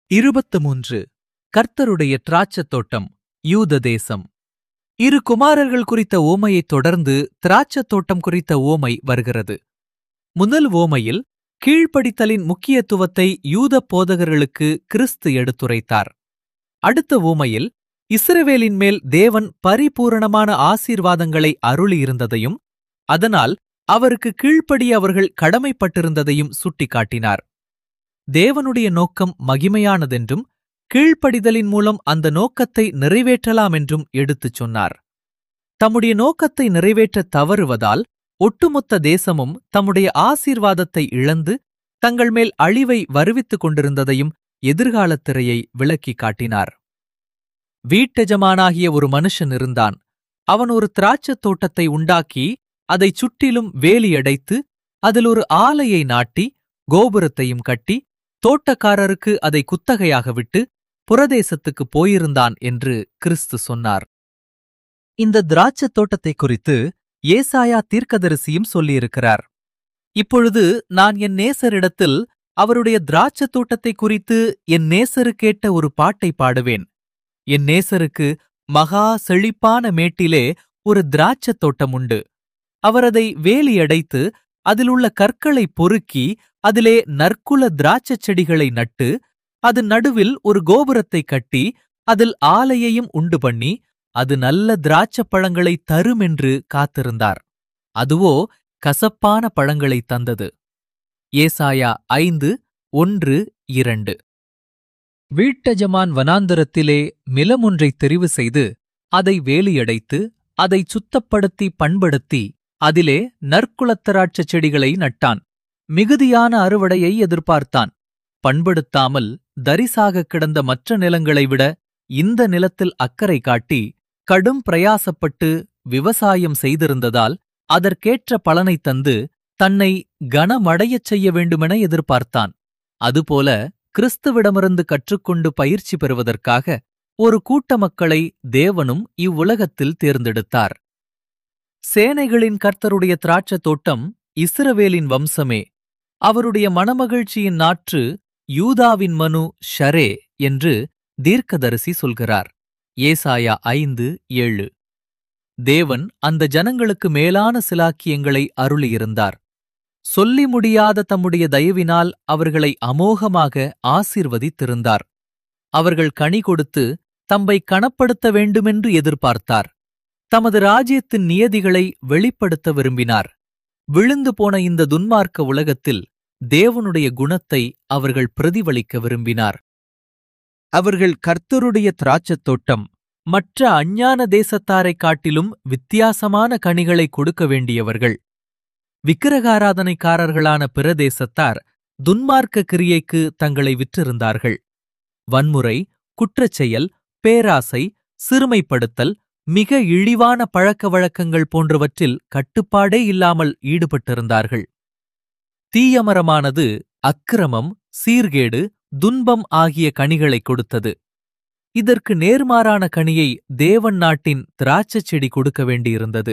இருபத்து மூன்று கர்த்தருடைய திராட்சத் தோட்டம் யூத தேசம் இரு குமாரர்கள் குறித்த ஓமையைத் தொடர்ந்து திராட்சத் தோட்டம் குறித்த ஓமை வருகிறது முதல் ஓமையில் கீழ்ப்படித்தலின் முக்கியத்துவத்தை யூத போதகர்களுக்கு கிறிஸ்து எடுத்துரைத்தார் அடுத்த ஓமையில் இஸ்ரவேலின் மேல் தேவன் பரிபூரணமான ஆசீர்வாதங்களை அருளியிருந்ததையும் அதனால் அவருக்கு கீழ்ப்படிய அவர்கள் கடமைப்பட்டிருந்ததையும் சுட்டிக்காட்டினார் தேவனுடைய நோக்கம் மகிமையானதென்றும் கீழ்ப்படிதலின் மூலம் அந்த நோக்கத்தை நிறைவேற்றலாம் என்றும் எடுத்துச் சொன்னார் தம்முடைய நோக்கத்தை நிறைவேற்றத் தவறுவதால் ஒட்டுமொத்த தேசமும் தம்முடைய ஆசீர்வாதத்தை இழந்து தங்கள் மேல் அழிவை வருவித்துக் கொண்டிருந்ததையும் எதிர்காலத் திரையை விளக்கிக் காட்டினார் வீட்டெஜமானாகிய ஒரு மனுஷன் இருந்தான் அவன் ஒரு திராட்சத் தோட்டத்தை உண்டாக்கி அதைச் சுற்றிலும் வேலியடைத்து அதில் ஒரு ஆலையை நாட்டி கோபுரத்தையும் கட்டி தோட்டக்காரருக்கு அதை குத்தகையாக விட்டு புரதேசத்துக்குப் போயிருந்தான் என்று கிறிஸ்து சொன்னார் இந்த திராட்சத் தோட்டத்தை குறித்து ஏசாயா தீர்க்கதரிசியும் சொல்லியிருக்கிறார் இப்பொழுது நான் என் நேசரிடத்தில் அவருடைய திராட்சத் தோட்டத்தை குறித்து என் நேசரு கேட்ட ஒரு பாட்டை பாடுவேன் என் நேசருக்கு மகா செழிப்பான மேட்டிலே ஒரு திராட்சத் தோட்டம் உண்டு அவர் அதை வேலியடைத்து அதிலுள்ள கற்களை பொறுக்கி அதிலே நற்குல திராட்சச் செடிகளை நட்டு அது நடுவில் ஒரு கோபுரத்தை கட்டி அதில் ஆலையையும் உண்டு பண்ணி அது நல்ல திராட்சப் பழங்களை தருமென்று காத்திருந்தார் அதுவோ கசப்பான பழங்களை தந்தது ஏசாயா ஐந்து ஒன்று இரண்டு வீட்டஜமான் வனாந்தரத்திலே நிலமொன்றைத் தெரிவு செய்து அதை வேலியடைத்து அதைச் சுத்தப்படுத்தி பண்படுத்தி அதிலே நற்குலத்தராட்சச் செடிகளை நட்டான் மிகுதியான அறுவடையை எதிர்பார்த்தான் பண்படுத்தாமல் தரிசாகக் கிடந்த மற்ற நிலங்களை விட இந்த நிலத்தில் அக்கறை காட்டி கடும் பிரயாசப்பட்டு விவசாயம் செய்திருந்ததால் அதற்கேற்ற பலனைத் தந்து தன்னை கனமடையச் செய்ய வேண்டுமென எதிர்பார்த்தான் அதுபோல கிறிஸ்துவிடமிருந்து கற்றுக்கொண்டு பயிற்சி பெறுவதற்காக ஒரு கூட்ட மக்களை தேவனும் இவ்வுலகத்தில் தேர்ந்தெடுத்தார் சேனைகளின் கர்த்தருடைய திராட்சத் தோட்டம் இஸ்ரவேலின் வம்சமே அவருடைய மணமகிழ்ச்சியின் நாற்று யூதாவின் மனு ஷரே என்று தீர்க்கதரிசி சொல்கிறார் ஏசாயா ஐந்து ஏழு தேவன் அந்த ஜனங்களுக்கு மேலான சிலாக்கியங்களை அருளியிருந்தார் சொல்லி முடியாத தம்முடைய தயவினால் அவர்களை அமோகமாக ஆசீர்வதித்திருந்தார் அவர்கள் கனி கொடுத்து தம்மை கணப்படுத்த வேண்டுமென்று எதிர்பார்த்தார் தமது ராஜ்யத்தின் நியதிகளை வெளிப்படுத்த விரும்பினார் விழுந்து போன இந்த துன்மார்க்க உலகத்தில் தேவனுடைய குணத்தை அவர்கள் பிரதிபலிக்க விரும்பினார் அவர்கள் கர்த்தருடைய திராட்சத் தோட்டம் மற்ற அஞ்ஞான தேசத்தாரைக் காட்டிலும் வித்தியாசமான கனிகளை கொடுக்க வேண்டியவர்கள் விக்கிரகாராதனைக்காரர்களான பிற தேசத்தார் துன்மார்க்க கிரியைக்கு தங்களை விற்றிருந்தார்கள் வன்முறை குற்றச்செயல் பேராசை சிறுமைப்படுத்தல் மிக இழிவான பழக்க வழக்கங்கள் போன்றவற்றில் கட்டுப்பாடே இல்லாமல் ஈடுபட்டிருந்தார்கள் தீயமரமானது அக்கிரமம் சீர்கேடு துன்பம் ஆகிய கனிகளைக் கொடுத்தது இதற்கு நேர்மாறான கனியை தேவன் நாட்டின் திராட்சச் செடி கொடுக்க வேண்டியிருந்தது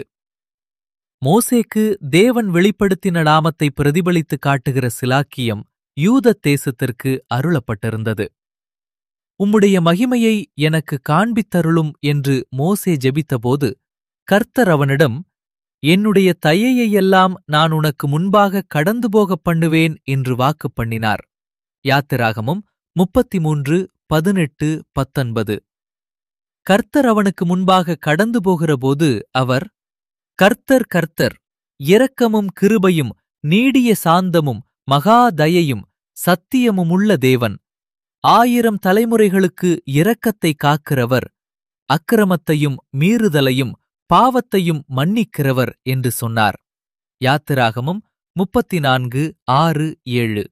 மோசேக்கு தேவன் வெளிப்படுத்தின நாமத்தை பிரதிபலித்து காட்டுகிற சிலாக்கியம் யூத தேசத்திற்கு அருளப்பட்டிருந்தது உம்முடைய மகிமையை எனக்கு காண்பித்தருளும் என்று மோசே ஜெபித்தபோது கர்த்தர் அவனிடம் என்னுடைய தயையெல்லாம் நான் உனக்கு முன்பாக கடந்து போகப் பண்ணுவேன் என்று வாக்கு பண்ணினார் யாத்திராகமும் முப்பத்தி மூன்று பதினெட்டு பத்தொன்பது கர்த்தர் அவனுக்கு முன்பாக கடந்து போகிறபோது அவர் கர்த்தர் கர்த்தர் இரக்கமும் கிருபையும் நீடிய சாந்தமும் மகா தயையும் சத்தியமுமுள்ள தேவன் ஆயிரம் தலைமுறைகளுக்கு இரக்கத்தை காக்கிறவர் அக்கிரமத்தையும் மீறுதலையும் பாவத்தையும் மன்னிக்கிறவர் என்று சொன்னார் யாத்திராகமும் முப்பத்தி நான்கு ஆறு ஏழு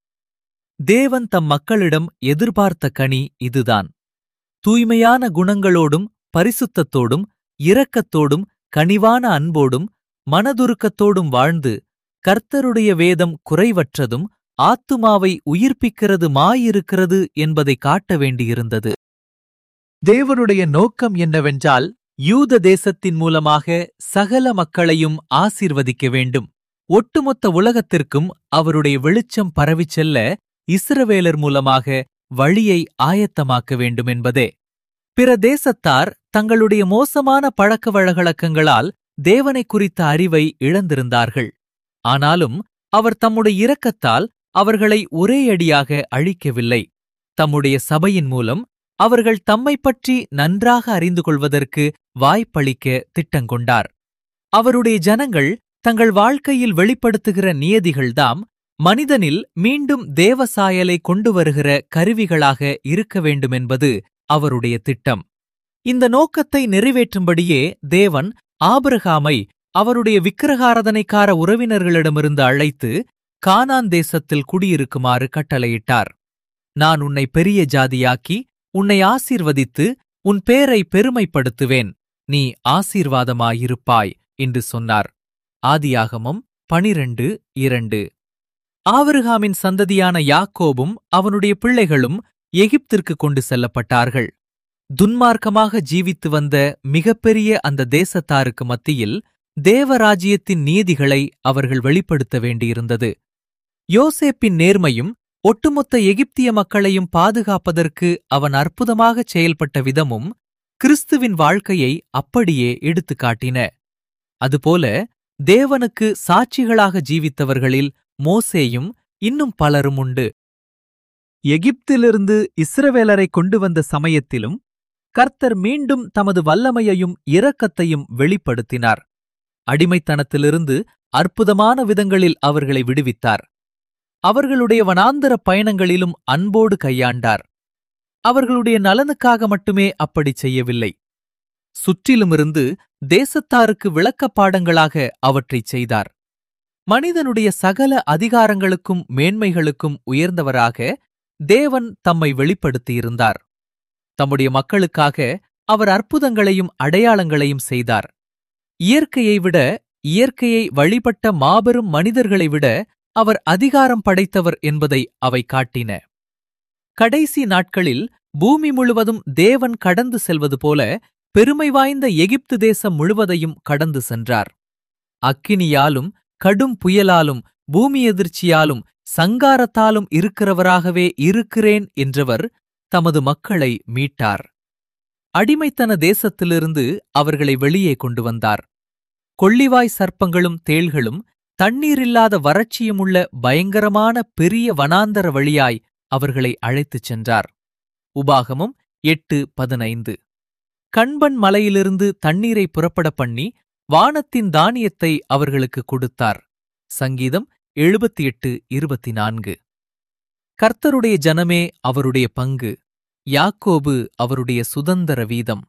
தேவன் தம் மக்களிடம் எதிர்பார்த்த கனி இதுதான் தூய்மையான குணங்களோடும் பரிசுத்தத்தோடும் இரக்கத்தோடும் கனிவான அன்போடும் மனதுருக்கத்தோடும் வாழ்ந்து கர்த்தருடைய வேதம் குறைவற்றதும் ஆத்துமாவை உயிர்ப்பிக்கிறது மாயிருக்கிறது என்பதை காட்ட வேண்டியிருந்தது தேவனுடைய நோக்கம் என்னவென்றால் யூத தேசத்தின் மூலமாக சகல மக்களையும் ஆசீர்வதிக்க வேண்டும் ஒட்டுமொத்த உலகத்திற்கும் அவருடைய வெளிச்சம் பரவிச் செல்ல இஸ்ரவேலர் மூலமாக வழியை ஆயத்தமாக்க வேண்டும் என்பதே பிற தேசத்தார் தங்களுடைய மோசமான பழக்க வழக்கங்களால் தேவனை குறித்த அறிவை இழந்திருந்தார்கள் ஆனாலும் அவர் தம்முடைய இரக்கத்தால் அவர்களை ஒரேயடியாக அழிக்கவில்லை தம்முடைய சபையின் மூலம் அவர்கள் தம்மைப் பற்றி நன்றாக அறிந்து கொள்வதற்கு வாய்ப்பளிக்க திட்டங்கொண்டார் அவருடைய ஜனங்கள் தங்கள் வாழ்க்கையில் வெளிப்படுத்துகிற நியதிகள்தாம் மனிதனில் மீண்டும் தேவசாயலை கொண்டு வருகிற கருவிகளாக இருக்க வேண்டுமென்பது அவருடைய திட்டம் இந்த நோக்கத்தை நிறைவேற்றும்படியே தேவன் ஆபிரகாமை அவருடைய விக்கிரகாரதனைக்கார உறவினர்களிடமிருந்து அழைத்து கானான் தேசத்தில் குடியிருக்குமாறு கட்டளையிட்டார் நான் உன்னை பெரிய ஜாதியாக்கி உன்னை ஆசீர்வதித்து உன் பேரை பெருமைப்படுத்துவேன் நீ ஆசீர்வாதமாயிருப்பாய் என்று சொன்னார் ஆதியாகமம் பனிரெண்டு இரண்டு ஆபிரகாமின் சந்ததியான யாக்கோபும் அவனுடைய பிள்ளைகளும் எகிப்திற்கு கொண்டு செல்லப்பட்டார்கள் துன்மார்க்கமாக ஜீவித்து வந்த மிகப்பெரிய அந்த தேசத்தாருக்கு மத்தியில் தேவராஜ்யத்தின் நீதிகளை அவர்கள் வெளிப்படுத்த வேண்டியிருந்தது யோசேப்பின் நேர்மையும் ஒட்டுமொத்த எகிப்திய மக்களையும் பாதுகாப்பதற்கு அவன் அற்புதமாகச் செயல்பட்ட விதமும் கிறிஸ்துவின் வாழ்க்கையை அப்படியே எடுத்துக் காட்டின அதுபோல தேவனுக்கு சாட்சிகளாக ஜீவித்தவர்களில் மோசேயும் இன்னும் பலரும் உண்டு எகிப்திலிருந்து இஸ்ரவேலரை கொண்டு வந்த சமயத்திலும் கர்த்தர் மீண்டும் தமது வல்லமையையும் இரக்கத்தையும் வெளிப்படுத்தினார் அடிமைத்தனத்திலிருந்து அற்புதமான விதங்களில் அவர்களை விடுவித்தார் அவர்களுடைய வனாந்தர பயணங்களிலும் அன்போடு கையாண்டார் அவர்களுடைய நலனுக்காக மட்டுமே அப்படிச் செய்யவில்லை சுற்றிலுமிருந்து தேசத்தாருக்கு விளக்கப் பாடங்களாக அவற்றைச் செய்தார் மனிதனுடைய சகல அதிகாரங்களுக்கும் மேன்மைகளுக்கும் உயர்ந்தவராக தேவன் தம்மை வெளிப்படுத்தியிருந்தார் தம்முடைய மக்களுக்காக அவர் அற்புதங்களையும் அடையாளங்களையும் செய்தார் இயற்கையை விட இயற்கையை வழிபட்ட மாபெரும் மனிதர்களை விட அவர் அதிகாரம் படைத்தவர் என்பதை அவை காட்டின கடைசி நாட்களில் பூமி முழுவதும் தேவன் கடந்து செல்வது போல பெருமை வாய்ந்த எகிப்து தேசம் முழுவதையும் கடந்து சென்றார் அக்கினியாலும் கடும் புயலாலும் பூமி எதிர்ச்சியாலும் சங்காரத்தாலும் இருக்கிறவராகவே இருக்கிறேன் என்றவர் தமது மக்களை மீட்டார் அடிமைத்தன தேசத்திலிருந்து அவர்களை வெளியே கொண்டு வந்தார் கொள்ளிவாய் சர்ப்பங்களும் தேள்களும் தண்ணீரில்லாத வறட்சியுமுள்ள பயங்கரமான பெரிய வனாந்தர வழியாய் அவர்களை அழைத்துச் சென்றார் உபாகமும் எட்டு பதினைந்து கண்பன் மலையிலிருந்து தண்ணீரை புறப்பட பண்ணி வானத்தின் தானியத்தை அவர்களுக்கு கொடுத்தார் சங்கீதம் எழுபத்தி எட்டு இருபத்தி நான்கு கர்த்தருடைய ஜனமே அவருடைய பங்கு யாக்கோபு அவருடைய சுதந்தர வீதம்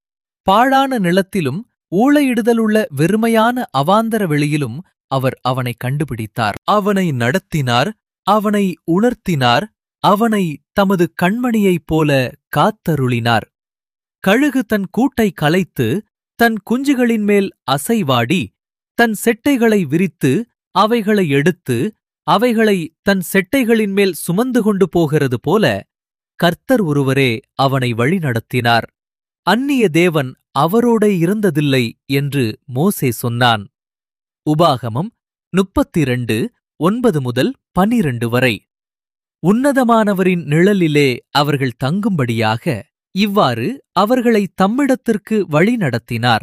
பாழான நிலத்திலும் ஊழையிடுதலுள்ள வெறுமையான அவாந்தர வெளியிலும் அவர் அவனை கண்டுபிடித்தார் அவனை நடத்தினார் அவனை உணர்த்தினார் அவனை தமது கண்மணியைப் போல காத்தருளினார் கழுகு தன் கூட்டை கலைத்து தன் குஞ்சுகளின் மேல் அசைவாடி தன் செட்டைகளை விரித்து அவைகளை எடுத்து அவைகளை தன் செட்டைகளின் மேல் சுமந்து கொண்டு போகிறது போல கர்த்தர் ஒருவரே அவனை வழிநடத்தினார் அந்நிய தேவன் அவரோடே இருந்ததில்லை என்று மோசே சொன்னான் உபாகமம் முப்பத்திரண்டு ஒன்பது முதல் பனிரண்டு வரை உன்னதமானவரின் நிழலிலே அவர்கள் தங்கும்படியாக இவ்வாறு அவர்களை தம்மிடத்திற்கு வழிநடத்தினார்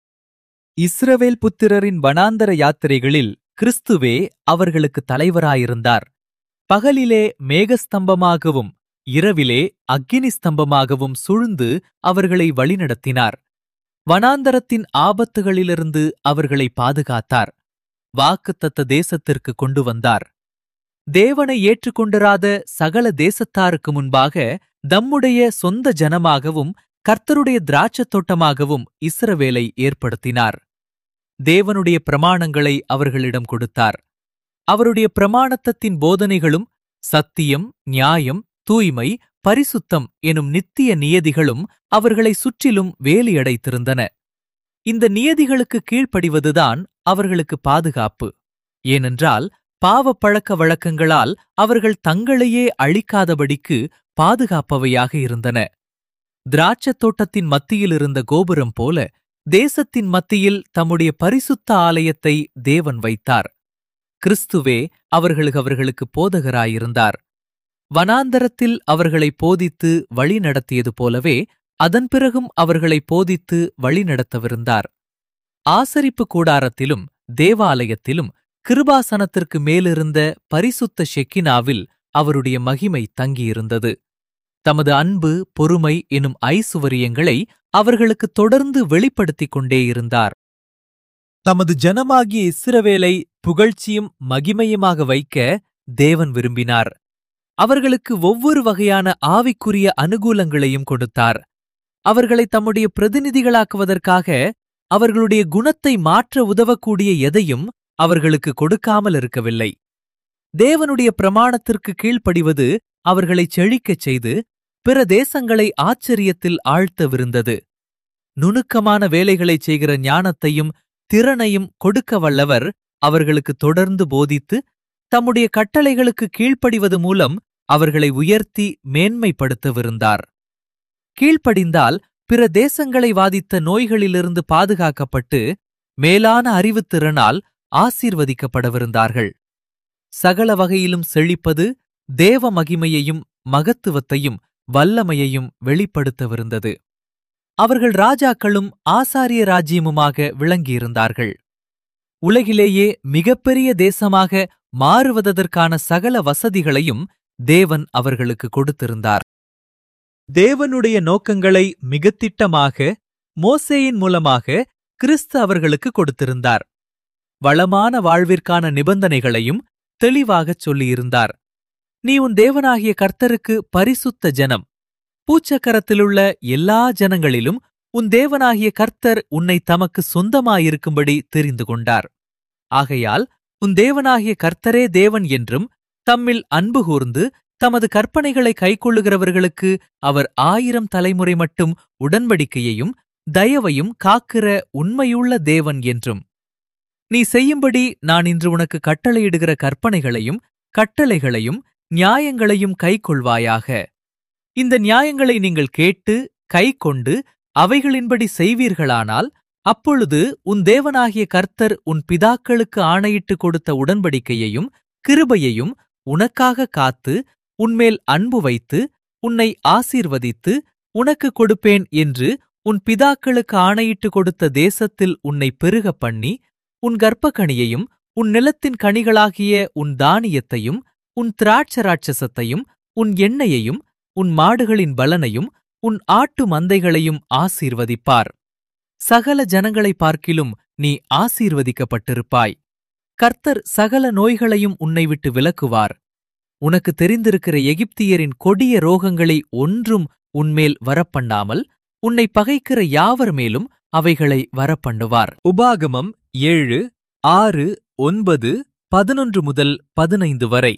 இஸ்ரவேல் புத்திரரின் வனாந்தர யாத்திரைகளில் கிறிஸ்துவே அவர்களுக்கு தலைவராயிருந்தார் பகலிலே மேகஸ்தம்பமாகவும் இரவிலே அக்கினி ஸ்தம்பமாகவும் சூழ்ந்து அவர்களை வழிநடத்தினார் வனாந்தரத்தின் ஆபத்துகளிலிருந்து அவர்களை பாதுகாத்தார் வாக்குத்தத்த தேசத்திற்கு கொண்டு வந்தார் தேவனை ஏற்றுக்கொண்டிராத சகல தேசத்தாருக்கு முன்பாக தம்முடைய சொந்த ஜனமாகவும் கர்த்தருடைய திராட்சத் தோட்டமாகவும் இஸ்ரவேலை ஏற்படுத்தினார் தேவனுடைய பிரமாணங்களை அவர்களிடம் கொடுத்தார் அவருடைய பிரமாணத்தத்தின் போதனைகளும் சத்தியம் நியாயம் தூய்மை பரிசுத்தம் எனும் நித்திய நியதிகளும் அவர்களை சுற்றிலும் வேலியடைத்திருந்தன இந்த நியதிகளுக்கு கீழ்ப்படிவதுதான் அவர்களுக்கு பாதுகாப்பு ஏனென்றால் பாவப் பழக்க வழக்கங்களால் அவர்கள் தங்களையே அழிக்காதபடிக்கு பாதுகாப்பவையாக இருந்தன திராட்சத் தோட்டத்தின் மத்தியில் இருந்த கோபுரம் போல தேசத்தின் மத்தியில் தம்முடைய பரிசுத்த ஆலயத்தை தேவன் வைத்தார் கிறிஸ்துவே அவர்களுக்கு அவர்களுக்கு போதகராயிருந்தார் வனாந்தரத்தில் அவர்களை போதித்து வழிநடத்தியது போலவே அதன் பிறகும் அவர்களை போதித்து வழிநடத்தவிருந்தார் ஆசரிப்பு கூடாரத்திலும் தேவாலயத்திலும் கிருபாசனத்திற்கு மேலிருந்த பரிசுத்த ஷெக்கினாவில் அவருடைய மகிமை தங்கியிருந்தது தமது அன்பு பொறுமை எனும் ஐசுவரியங்களை அவர்களுக்கு தொடர்ந்து வெளிப்படுத்திக் கொண்டே இருந்தார் தமது ஜனமாகிய இஸ்ரவேலை புகழ்ச்சியும் மகிமையுமாக வைக்க தேவன் விரும்பினார் அவர்களுக்கு ஒவ்வொரு வகையான ஆவிக்குரிய அனுகூலங்களையும் கொடுத்தார் அவர்களை தம்முடைய பிரதிநிதிகளாக்குவதற்காக அவர்களுடைய குணத்தை மாற்ற உதவக்கூடிய எதையும் அவர்களுக்கு கொடுக்காமல் இருக்கவில்லை தேவனுடைய பிரமாணத்திற்கு கீழ்ப்படிவது அவர்களை செழிக்கச் செய்து பிற தேசங்களை ஆச்சரியத்தில் ஆழ்த்தவிருந்தது நுணுக்கமான வேலைகளைச் செய்கிற ஞானத்தையும் திறனையும் கொடுக்க வல்லவர் அவர்களுக்கு தொடர்ந்து போதித்து தம்முடைய கட்டளைகளுக்கு கீழ்ப்படிவது மூலம் அவர்களை உயர்த்தி மேன்மைப்படுத்தவிருந்தார் கீழ்ப்படிந்தால் பிற தேசங்களை வாதித்த நோய்களிலிருந்து பாதுகாக்கப்பட்டு மேலான அறிவுத்திறனால் ஆசீர்வதிக்கப்படவிருந்தார்கள் சகல வகையிலும் செழிப்பது தேவ மகிமையையும் மகத்துவத்தையும் வல்லமையையும் வெளிப்படுத்தவிருந்தது அவர்கள் ராஜாக்களும் ஆசாரிய ராஜ்யமுமாக விளங்கியிருந்தார்கள் உலகிலேயே மிகப்பெரிய தேசமாக மாறுவதற்கான சகல வசதிகளையும் தேவன் அவர்களுக்கு கொடுத்திருந்தார் தேவனுடைய நோக்கங்களை மிகத்திட்டமாக மோசேயின் மூலமாக கிறிஸ்து அவர்களுக்கு கொடுத்திருந்தார் வளமான வாழ்விற்கான நிபந்தனைகளையும் தெளிவாகச் சொல்லியிருந்தார் நீ உன் தேவனாகிய கர்த்தருக்கு பரிசுத்த ஜனம் பூச்சக்கரத்திலுள்ள எல்லா ஜனங்களிலும் உன் தேவனாகிய கர்த்தர் உன்னை தமக்கு சொந்தமாயிருக்கும்படி தெரிந்து கொண்டார் ஆகையால் உன் தேவனாகிய கர்த்தரே தேவன் என்றும் தம்மில் அன்பு கூர்ந்து தமது கற்பனைகளை கைக்கொள்ளுகிறவர்களுக்கு அவர் ஆயிரம் தலைமுறை மட்டும் உடன்படிக்கையையும் தயவையும் காக்கிற உண்மையுள்ள தேவன் என்றும் நீ செய்யும்படி நான் இன்று உனக்கு கட்டளையிடுகிற கற்பனைகளையும் கட்டளைகளையும் நியாயங்களையும் கைக்கொள்வாயாக இந்த நியாயங்களை நீங்கள் கேட்டு கைக்கொண்டு அவைகளின்படி செய்வீர்களானால் அப்பொழுது உன் தேவனாகிய கர்த்தர் உன் பிதாக்களுக்கு ஆணையிட்டு கொடுத்த உடன்படிக்கையையும் கிருபையையும் உனக்காக காத்து உன்மேல் அன்பு வைத்து உன்னை ஆசீர்வதித்து உனக்கு கொடுப்பேன் என்று உன் பிதாக்களுக்கு ஆணையிட்டு கொடுத்த தேசத்தில் உன்னை பெருகப் பண்ணி உன் கர்ப்பக்கணியையும் உன் நிலத்தின் கனிகளாகிய உன் தானியத்தையும் உன் திராட்சராட்சசத்தையும் உன் எண்ணெயையும் உன் மாடுகளின் பலனையும் உன் ஆட்டு மந்தைகளையும் ஆசீர்வதிப்பார் சகல ஜனங்களை பார்க்கிலும் நீ ஆசீர்வதிக்கப்பட்டிருப்பாய் கர்த்தர் சகல நோய்களையும் உன்னை விட்டு விலக்குவார் உனக்கு தெரிந்திருக்கிற எகிப்தியரின் கொடிய ரோகங்களை ஒன்றும் உன்மேல் வரப்பண்ணாமல் உன்னை பகைக்கிற யாவர் மேலும் அவைகளை வரப்பண்ணுவார் உபாகமம் ஏழு ஆறு ஒன்பது பதினொன்று முதல் பதினைந்து வரை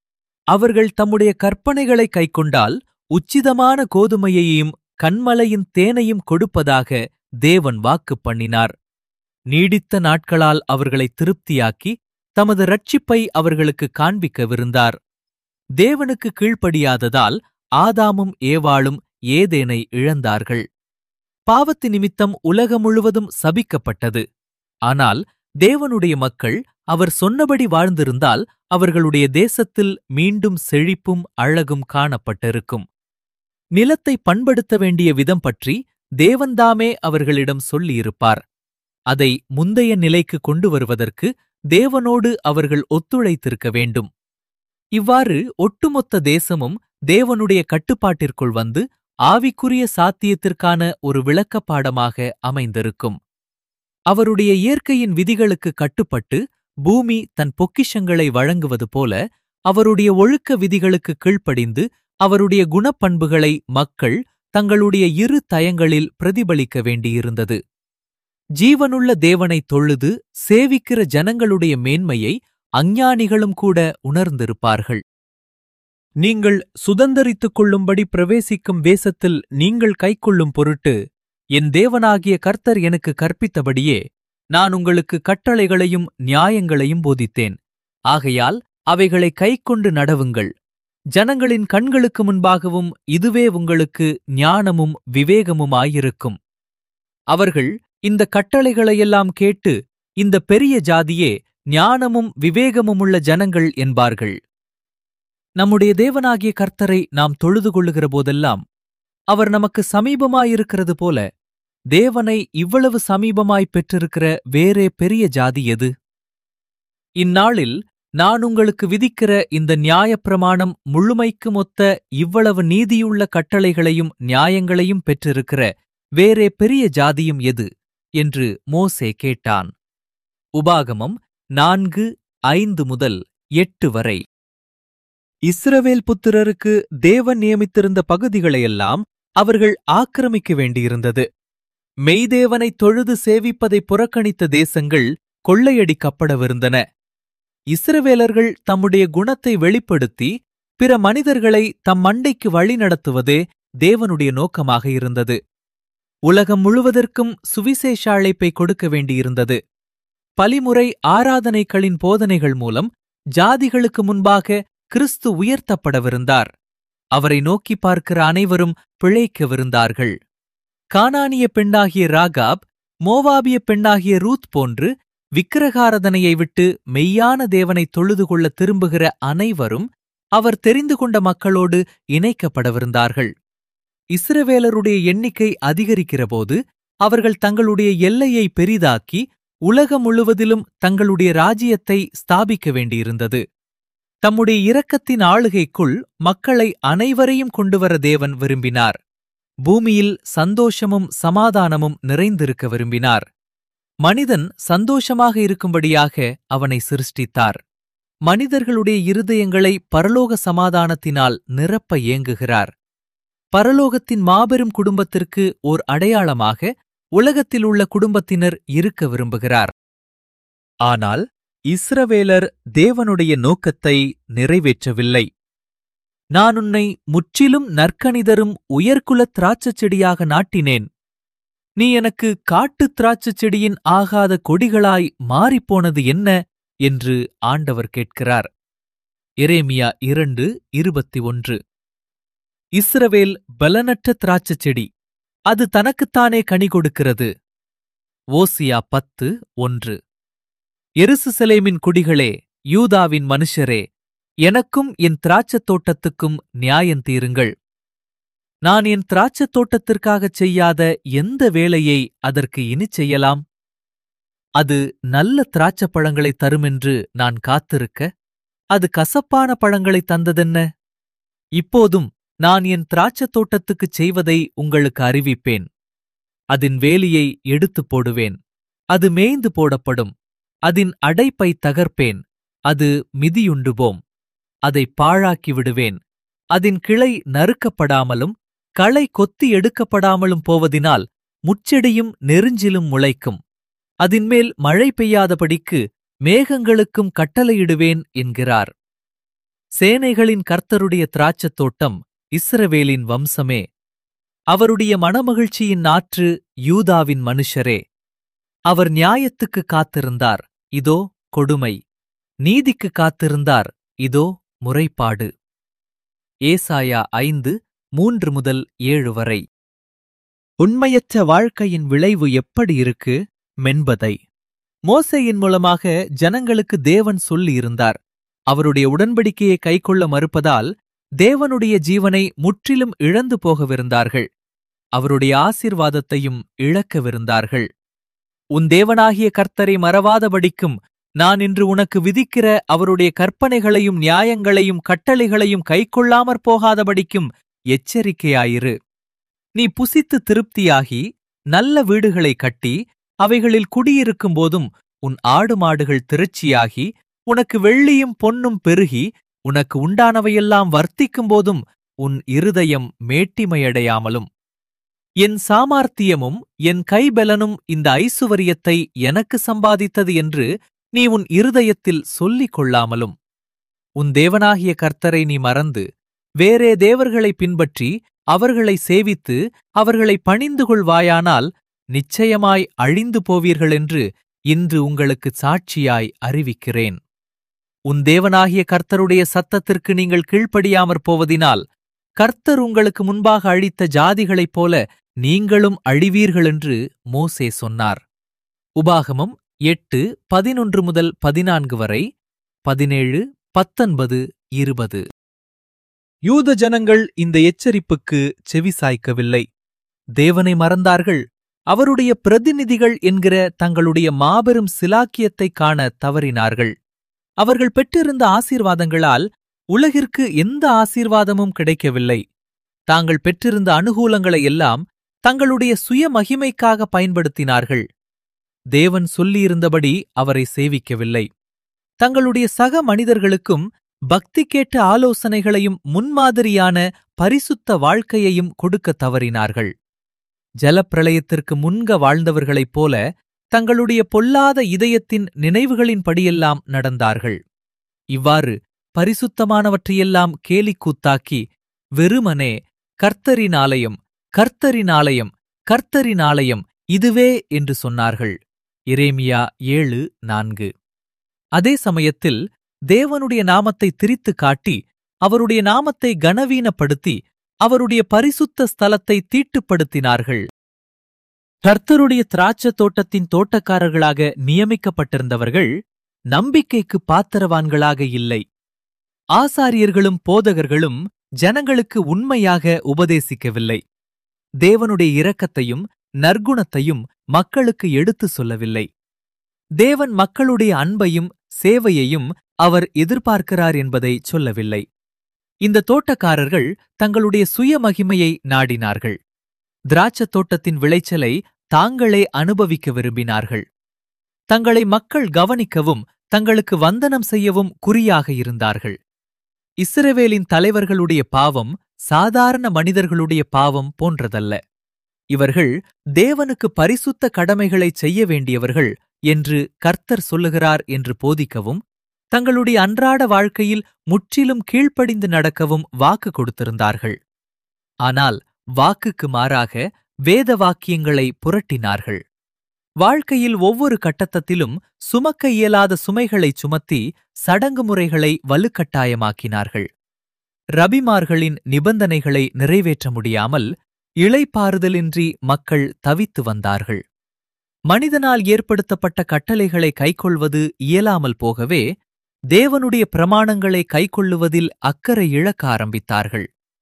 அவர்கள் தம்முடைய கற்பனைகளை கைக்கொண்டால் உச்சிதமான கோதுமையையும் கண்மலையின் தேனையும் கொடுப்பதாக தேவன் வாக்கு பண்ணினார் நீடித்த நாட்களால் அவர்களை திருப்தியாக்கி தமது ரட்சிப்பை அவர்களுக்கு காண்பிக்கவிருந்தார் தேவனுக்கு கீழ்ப்படியாததால் ஆதாமும் ஏவாளும் ஏதேனை இழந்தார்கள் பாவத்து நிமித்தம் உலகம் முழுவதும் சபிக்கப்பட்டது ஆனால் தேவனுடைய மக்கள் அவர் சொன்னபடி வாழ்ந்திருந்தால் அவர்களுடைய தேசத்தில் மீண்டும் செழிப்பும் அழகும் காணப்பட்டிருக்கும் நிலத்தை பண்படுத்த வேண்டிய விதம் பற்றி தேவன்தாமே அவர்களிடம் சொல்லியிருப்பார் அதை முந்தைய நிலைக்கு கொண்டு வருவதற்கு தேவனோடு அவர்கள் ஒத்துழைத்திருக்க வேண்டும் இவ்வாறு ஒட்டுமொத்த தேசமும் தேவனுடைய கட்டுப்பாட்டிற்குள் வந்து ஆவிக்குரிய சாத்தியத்திற்கான ஒரு விளக்கப்பாடமாக அமைந்திருக்கும் அவருடைய இயற்கையின் விதிகளுக்கு கட்டுப்பட்டு பூமி தன் பொக்கிஷங்களை வழங்குவது போல அவருடைய ஒழுக்க விதிகளுக்கு கீழ்ப்படிந்து அவருடைய குணப்பண்புகளை மக்கள் தங்களுடைய இரு தயங்களில் பிரதிபலிக்க வேண்டியிருந்தது ஜீவனுள்ள தேவனைத் தொழுது சேவிக்கிற ஜனங்களுடைய மேன்மையை அஞ்ஞானிகளும் கூட உணர்ந்திருப்பார்கள் நீங்கள் சுதந்தரித்துக் கொள்ளும்படி பிரவேசிக்கும் வேசத்தில் நீங்கள் கைக்கொள்ளும் பொருட்டு என் தேவனாகிய கர்த்தர் எனக்கு கற்பித்தபடியே நான் உங்களுக்கு கட்டளைகளையும் நியாயங்களையும் போதித்தேன் ஆகையால் அவைகளை கைக்கொண்டு நடவுங்கள் ஜனங்களின் கண்களுக்கு முன்பாகவும் இதுவே உங்களுக்கு ஞானமும் விவேகமுமாயிருக்கும் அவர்கள் இந்த கட்டளைகளையெல்லாம் கேட்டு இந்த பெரிய ஜாதியே ஞானமும் விவேகமுமுள்ள ஜனங்கள் என்பார்கள் நம்முடைய தேவனாகிய கர்த்தரை நாம் தொழுது கொள்ளுகிற போதெல்லாம் அவர் நமக்கு சமீபமாயிருக்கிறது போல தேவனை இவ்வளவு சமீபமாய் பெற்றிருக்கிற வேறே பெரிய ஜாதி எது இந்நாளில் நான் உங்களுக்கு விதிக்கிற இந்த நியாயப்பிரமாணம் முழுமைக்கும் ஒத்த இவ்வளவு நீதியுள்ள கட்டளைகளையும் நியாயங்களையும் பெற்றிருக்கிற வேறே பெரிய ஜாதியும் எது என்று மோசே கேட்டான் உபாகமம் நான்கு ஐந்து முதல் எட்டு வரை இஸ்ரவேல் புத்திரருக்கு தேவன் நியமித்திருந்த பகுதிகளையெல்லாம் அவர்கள் ஆக்கிரமிக்க வேண்டியிருந்தது மெய்தேவனை தொழுது சேவிப்பதை புறக்கணித்த தேசங்கள் கொள்ளையடிக்கப்படவிருந்தன இஸ்ரவேலர்கள் தம்முடைய குணத்தை வெளிப்படுத்தி பிற மனிதர்களை தம் மண்டைக்கு வழிநடத்துவதே தேவனுடைய நோக்கமாக இருந்தது உலகம் முழுவதற்கும் சுவிசேஷ அழைப்பை கொடுக்க வேண்டியிருந்தது பலிமுறை ஆராதனைகளின் போதனைகள் மூலம் ஜாதிகளுக்கு முன்பாக கிறிஸ்து உயர்த்தப்படவிருந்தார் அவரை நோக்கி பார்க்கிற அனைவரும் பிழைக்கவிருந்தார்கள் கானானிய பெண்ணாகிய ராகாப் மோவாபிய பெண்ணாகிய ரூத் போன்று விக்கிரகாரதனையை விட்டு மெய்யான தேவனை தொழுது கொள்ள திரும்புகிற அனைவரும் அவர் தெரிந்து கொண்ட மக்களோடு இணைக்கப்படவிருந்தார்கள் இஸ்ரவேலருடைய எண்ணிக்கை அதிகரிக்கிறபோது அவர்கள் தங்களுடைய எல்லையை பெரிதாக்கி உலகம் முழுவதிலும் தங்களுடைய ராஜ்யத்தை ஸ்தாபிக்க வேண்டியிருந்தது தம்முடைய இரக்கத்தின் ஆளுகைக்குள் மக்களை அனைவரையும் கொண்டுவர தேவன் விரும்பினார் பூமியில் சந்தோஷமும் சமாதானமும் நிறைந்திருக்க விரும்பினார் மனிதன் சந்தோஷமாக இருக்கும்படியாக அவனை சிருஷ்டித்தார் மனிதர்களுடைய இருதயங்களை பரலோக சமாதானத்தினால் நிரப்ப ஏங்குகிறார் பரலோகத்தின் மாபெரும் குடும்பத்திற்கு ஓர் அடையாளமாக உலகத்தில் உள்ள குடும்பத்தினர் இருக்க விரும்புகிறார் ஆனால் இஸ்ரவேலர் தேவனுடைய நோக்கத்தை நிறைவேற்றவில்லை நான் உன்னை முற்றிலும் நற்கணிதரும் உயர்குலத் திராட்சச் செடியாக நாட்டினேன் நீ எனக்கு காட்டுத் திராட்சச் செடியின் ஆகாத கொடிகளாய் மாறிப்போனது என்ன என்று ஆண்டவர் கேட்கிறார் எரேமியா இரண்டு இருபத்தி ஒன்று இஸ்ரவேல் பலனற்ற திராட்சச் செடி அது தனக்குத்தானே கனி கொடுக்கிறது ஓசியா பத்து ஒன்று எருசுசலேமின் குடிகளே யூதாவின் மனுஷரே எனக்கும் என் திராட்சத் தோட்டத்துக்கும் நியாயம் தீருங்கள் நான் என் திராட்சத் தோட்டத்திற்காகச் செய்யாத எந்த வேலையை அதற்கு இனிச் செய்யலாம் அது நல்ல திராட்சப் பழங்களை தருமென்று நான் காத்திருக்க அது கசப்பான பழங்களை தந்ததென்ன இப்போதும் நான் என் திராட்சத் தோட்டத்துக்குச் செய்வதை உங்களுக்கு அறிவிப்பேன் அதன் வேலியை எடுத்துப் போடுவேன் அது மேய்ந்து போடப்படும் அதன் அடைப்பை தகர்ப்பேன் அது மிதியுண்டுபோம் அதை பாழாக்கி விடுவேன் அதன் கிளை நறுக்கப்படாமலும் களை கொத்தி எடுக்கப்படாமலும் போவதினால் முச்செடியும் நெருஞ்சிலும் முளைக்கும் அதின்மேல் மழை பெய்யாதபடிக்கு மேகங்களுக்கும் கட்டளையிடுவேன் என்கிறார் சேனைகளின் கர்த்தருடைய திராட்சத் தோட்டம் இஸ்ரவேலின் வம்சமே அவருடைய மனமகிழ்ச்சியின் நாற்று யூதாவின் மனுஷரே அவர் நியாயத்துக்கு காத்திருந்தார் இதோ கொடுமை நீதிக்கு காத்திருந்தார் இதோ முறைப்பாடு ஏசாயா ஐந்து மூன்று முதல் ஏழு வரை உண்மையற்ற வாழ்க்கையின் விளைவு எப்படி இருக்கு மென்பதை மோசையின் மூலமாக ஜனங்களுக்கு தேவன் சொல்லியிருந்தார் அவருடைய உடன்படிக்கையை கைக்கொள்ள மறுப்பதால் தேவனுடைய ஜீவனை முற்றிலும் இழந்து போகவிருந்தார்கள் அவருடைய ஆசீர்வாதத்தையும் இழக்கவிருந்தார்கள் உன் தேவனாகிய கர்த்தரை மறவாதபடிக்கும் நான் இன்று உனக்கு விதிக்கிற அவருடைய கற்பனைகளையும் நியாயங்களையும் கட்டளைகளையும் கைக்கொள்ளாமற் போகாதபடிக்கும் எச்சரிக்கையாயிரு நீ புசித்து திருப்தியாகி நல்ல வீடுகளை கட்டி அவைகளில் குடியிருக்கும் போதும் உன் ஆடு மாடுகள் திரட்சியாகி உனக்கு வெள்ளியும் பொன்னும் பெருகி உனக்கு உண்டானவையெல்லாம் வர்த்திக்கும் போதும் உன் இருதயம் மேட்டிமையடையாமலும் என் சாமார்த்தியமும் என் கைபலனும் இந்த ஐசுவரியத்தை எனக்கு சம்பாதித்தது என்று நீ உன் இருதயத்தில் சொல்லிக் கொள்ளாமலும் உன் தேவனாகிய கர்த்தரை நீ மறந்து வேறே தேவர்களை பின்பற்றி அவர்களை சேவித்து அவர்களை பணிந்து கொள்வாயானால் நிச்சயமாய் அழிந்து போவீர்கள் என்று இன்று உங்களுக்கு சாட்சியாய் அறிவிக்கிறேன் உன் தேவனாகிய கர்த்தருடைய சத்தத்திற்கு நீங்கள் கீழ்ப்படியாமற் போவதினால் கர்த்தர் உங்களுக்கு முன்பாக அழித்த ஜாதிகளைப் போல நீங்களும் அழிவீர்கள் என்று மோசே சொன்னார் உபாகமம் எட்டு பதினொன்று முதல் பதினான்கு வரை பதினேழு பத்தொன்பது இருபது யூத ஜனங்கள் இந்த எச்சரிப்புக்கு செவிசாய்க்கவில்லை தேவனை மறந்தார்கள் அவருடைய பிரதிநிதிகள் என்கிற தங்களுடைய மாபெரும் சிலாக்கியத்தைக் காண தவறினார்கள் அவர்கள் பெற்றிருந்த ஆசீர்வாதங்களால் உலகிற்கு எந்த ஆசீர்வாதமும் கிடைக்கவில்லை தாங்கள் பெற்றிருந்த அனுகூலங்களை எல்லாம் தங்களுடைய சுய மகிமைக்காக பயன்படுத்தினார்கள் தேவன் சொல்லியிருந்தபடி அவரை சேவிக்கவில்லை தங்களுடைய சக மனிதர்களுக்கும் பக்திக்கேற்ற ஆலோசனைகளையும் முன்மாதிரியான பரிசுத்த வாழ்க்கையையும் கொடுக்க தவறினார்கள் ஜலப்பிரளயத்திற்கு முன்க வாழ்ந்தவர்களைப் போல தங்களுடைய பொல்லாத இதயத்தின் நினைவுகளின்படியெல்லாம் நடந்தார்கள் இவ்வாறு பரிசுத்தமானவற்றையெல்லாம் கேலிக்கூத்தாக்கி வெறுமனே கர்த்தரினாலயம் கர்த்தரினாலயம் கர்த்தரினாலயம் இதுவே என்று சொன்னார்கள் இரேமியா ஏழு நான்கு அதே சமயத்தில் தேவனுடைய நாமத்தை திரித்து காட்டி அவருடைய நாமத்தை கனவீனப்படுத்தி அவருடைய பரிசுத்த ஸ்தலத்தை தீட்டுப்படுத்தினார்கள் கர்த்தருடைய திராட்சத் தோட்டத்தின் தோட்டக்காரர்களாக நியமிக்கப்பட்டிருந்தவர்கள் நம்பிக்கைக்கு பாத்திரவான்களாக இல்லை ஆசாரியர்களும் போதகர்களும் ஜனங்களுக்கு உண்மையாக உபதேசிக்கவில்லை தேவனுடைய இரக்கத்தையும் நற்குணத்தையும் மக்களுக்கு எடுத்துச் சொல்லவில்லை தேவன் மக்களுடைய அன்பையும் சேவையையும் அவர் எதிர்பார்க்கிறார் என்பதை சொல்லவில்லை இந்த தோட்டக்காரர்கள் தங்களுடைய சுய மகிமையை நாடினார்கள் திராட்சத் தோட்டத்தின் விளைச்சலை தாங்களே அனுபவிக்க விரும்பினார்கள் தங்களை மக்கள் கவனிக்கவும் தங்களுக்கு வந்தனம் செய்யவும் குறியாக இருந்தார்கள் இஸ்ரவேலின் தலைவர்களுடைய பாவம் சாதாரண மனிதர்களுடைய பாவம் போன்றதல்ல இவர்கள் தேவனுக்கு பரிசுத்த கடமைகளைச் செய்ய வேண்டியவர்கள் என்று கர்த்தர் சொல்லுகிறார் என்று போதிக்கவும் தங்களுடைய அன்றாட வாழ்க்கையில் முற்றிலும் கீழ்ப்படிந்து நடக்கவும் வாக்கு கொடுத்திருந்தார்கள் ஆனால் வாக்குக்கு மாறாக வேத வாக்கியங்களை புரட்டினார்கள் வாழ்க்கையில் ஒவ்வொரு கட்டத்தத்திலும் சுமக்க இயலாத சுமைகளைச் சுமத்தி சடங்கு முறைகளை வலுக்கட்டாயமாக்கினார்கள் ரபிமார்களின் நிபந்தனைகளை நிறைவேற்ற முடியாமல் இளைப்பாறுதலின்றி மக்கள் தவித்து வந்தார்கள் மனிதனால் ஏற்படுத்தப்பட்ட கட்டளைகளை கைக்கொள்வது இயலாமல் போகவே தேவனுடைய பிரமாணங்களை கைக்கொள்ளுவதில் அக்கறை இழக்க ஆரம்பித்தார்கள்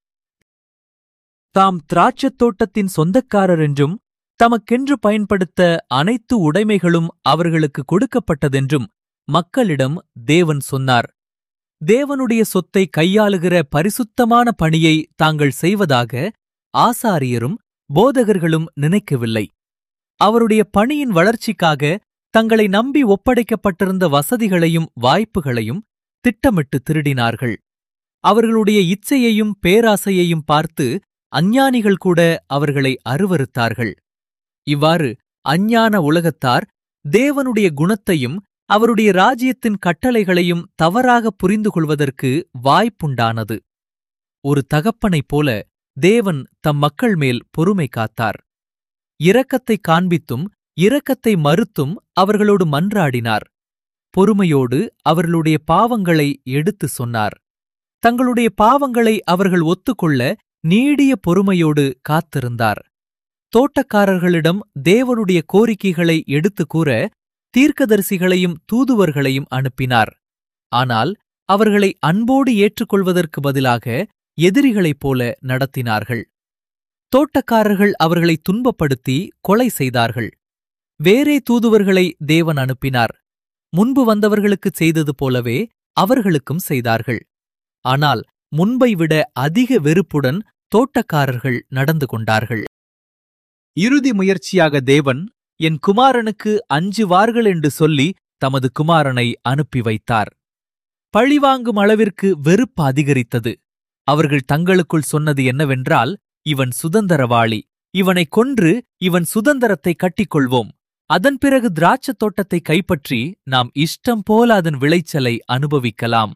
தாம் திராட்சத் தோட்டத்தின் சொந்தக்காரர் என்றும் தமக்கென்று பயன்படுத்த அனைத்து உடைமைகளும் அவர்களுக்கு கொடுக்கப்பட்டதென்றும் மக்களிடம் தேவன் சொன்னார் தேவனுடைய சொத்தை கையாளுகிற பரிசுத்தமான பணியை தாங்கள் செய்வதாக ஆசாரியரும் போதகர்களும் நினைக்கவில்லை அவருடைய பணியின் வளர்ச்சிக்காக தங்களை நம்பி ஒப்படைக்கப்பட்டிருந்த வசதிகளையும் வாய்ப்புகளையும் திட்டமிட்டு திருடினார்கள் அவர்களுடைய இச்சையையும் பேராசையையும் பார்த்து அஞ்ஞானிகள் கூட அவர்களை அருவருத்தார்கள் இவ்வாறு அஞ்ஞான உலகத்தார் தேவனுடைய குணத்தையும் அவருடைய ராஜ்யத்தின் கட்டளைகளையும் தவறாக புரிந்து கொள்வதற்கு வாய்ப்புண்டானது ஒரு தகப்பனைப் போல தேவன் தம் மக்கள் மேல் பொறுமை காத்தார் இரக்கத்தை காண்பித்தும் இரக்கத்தை மறுத்தும் அவர்களோடு மன்றாடினார் பொறுமையோடு அவர்களுடைய பாவங்களை எடுத்து சொன்னார் தங்களுடைய பாவங்களை அவர்கள் ஒத்துக்கொள்ள நீடிய பொறுமையோடு காத்திருந்தார் தோட்டக்காரர்களிடம் தேவனுடைய கோரிக்கைகளை எடுத்து கூற தீர்க்கதரிசிகளையும் தூதுவர்களையும் அனுப்பினார் ஆனால் அவர்களை அன்போடு ஏற்றுக்கொள்வதற்கு பதிலாக எதிரிகளைப் போல நடத்தினார்கள் தோட்டக்காரர்கள் அவர்களை துன்பப்படுத்தி கொலை செய்தார்கள் வேறே தூதுவர்களை தேவன் அனுப்பினார் முன்பு வந்தவர்களுக்குச் செய்தது போலவே அவர்களுக்கும் செய்தார்கள் ஆனால் முன்பை விட அதிக வெறுப்புடன் தோட்டக்காரர்கள் நடந்து கொண்டார்கள் இறுதி முயற்சியாக தேவன் என் குமாரனுக்கு அஞ்சுவார்கள் என்று சொல்லி தமது குமாரனை அனுப்பி வைத்தார் பழிவாங்கும் அளவிற்கு வெறுப்பு அதிகரித்தது அவர்கள் தங்களுக்குள் சொன்னது என்னவென்றால் இவன் சுதந்திரவாளி இவனைக் கொன்று இவன் சுதந்திரத்தை கட்டிக்கொள்வோம் அதன் பிறகு திராட்சத் தோட்டத்தை கைப்பற்றி நாம் இஷ்டம் போல அதன் விளைச்சலை அனுபவிக்கலாம்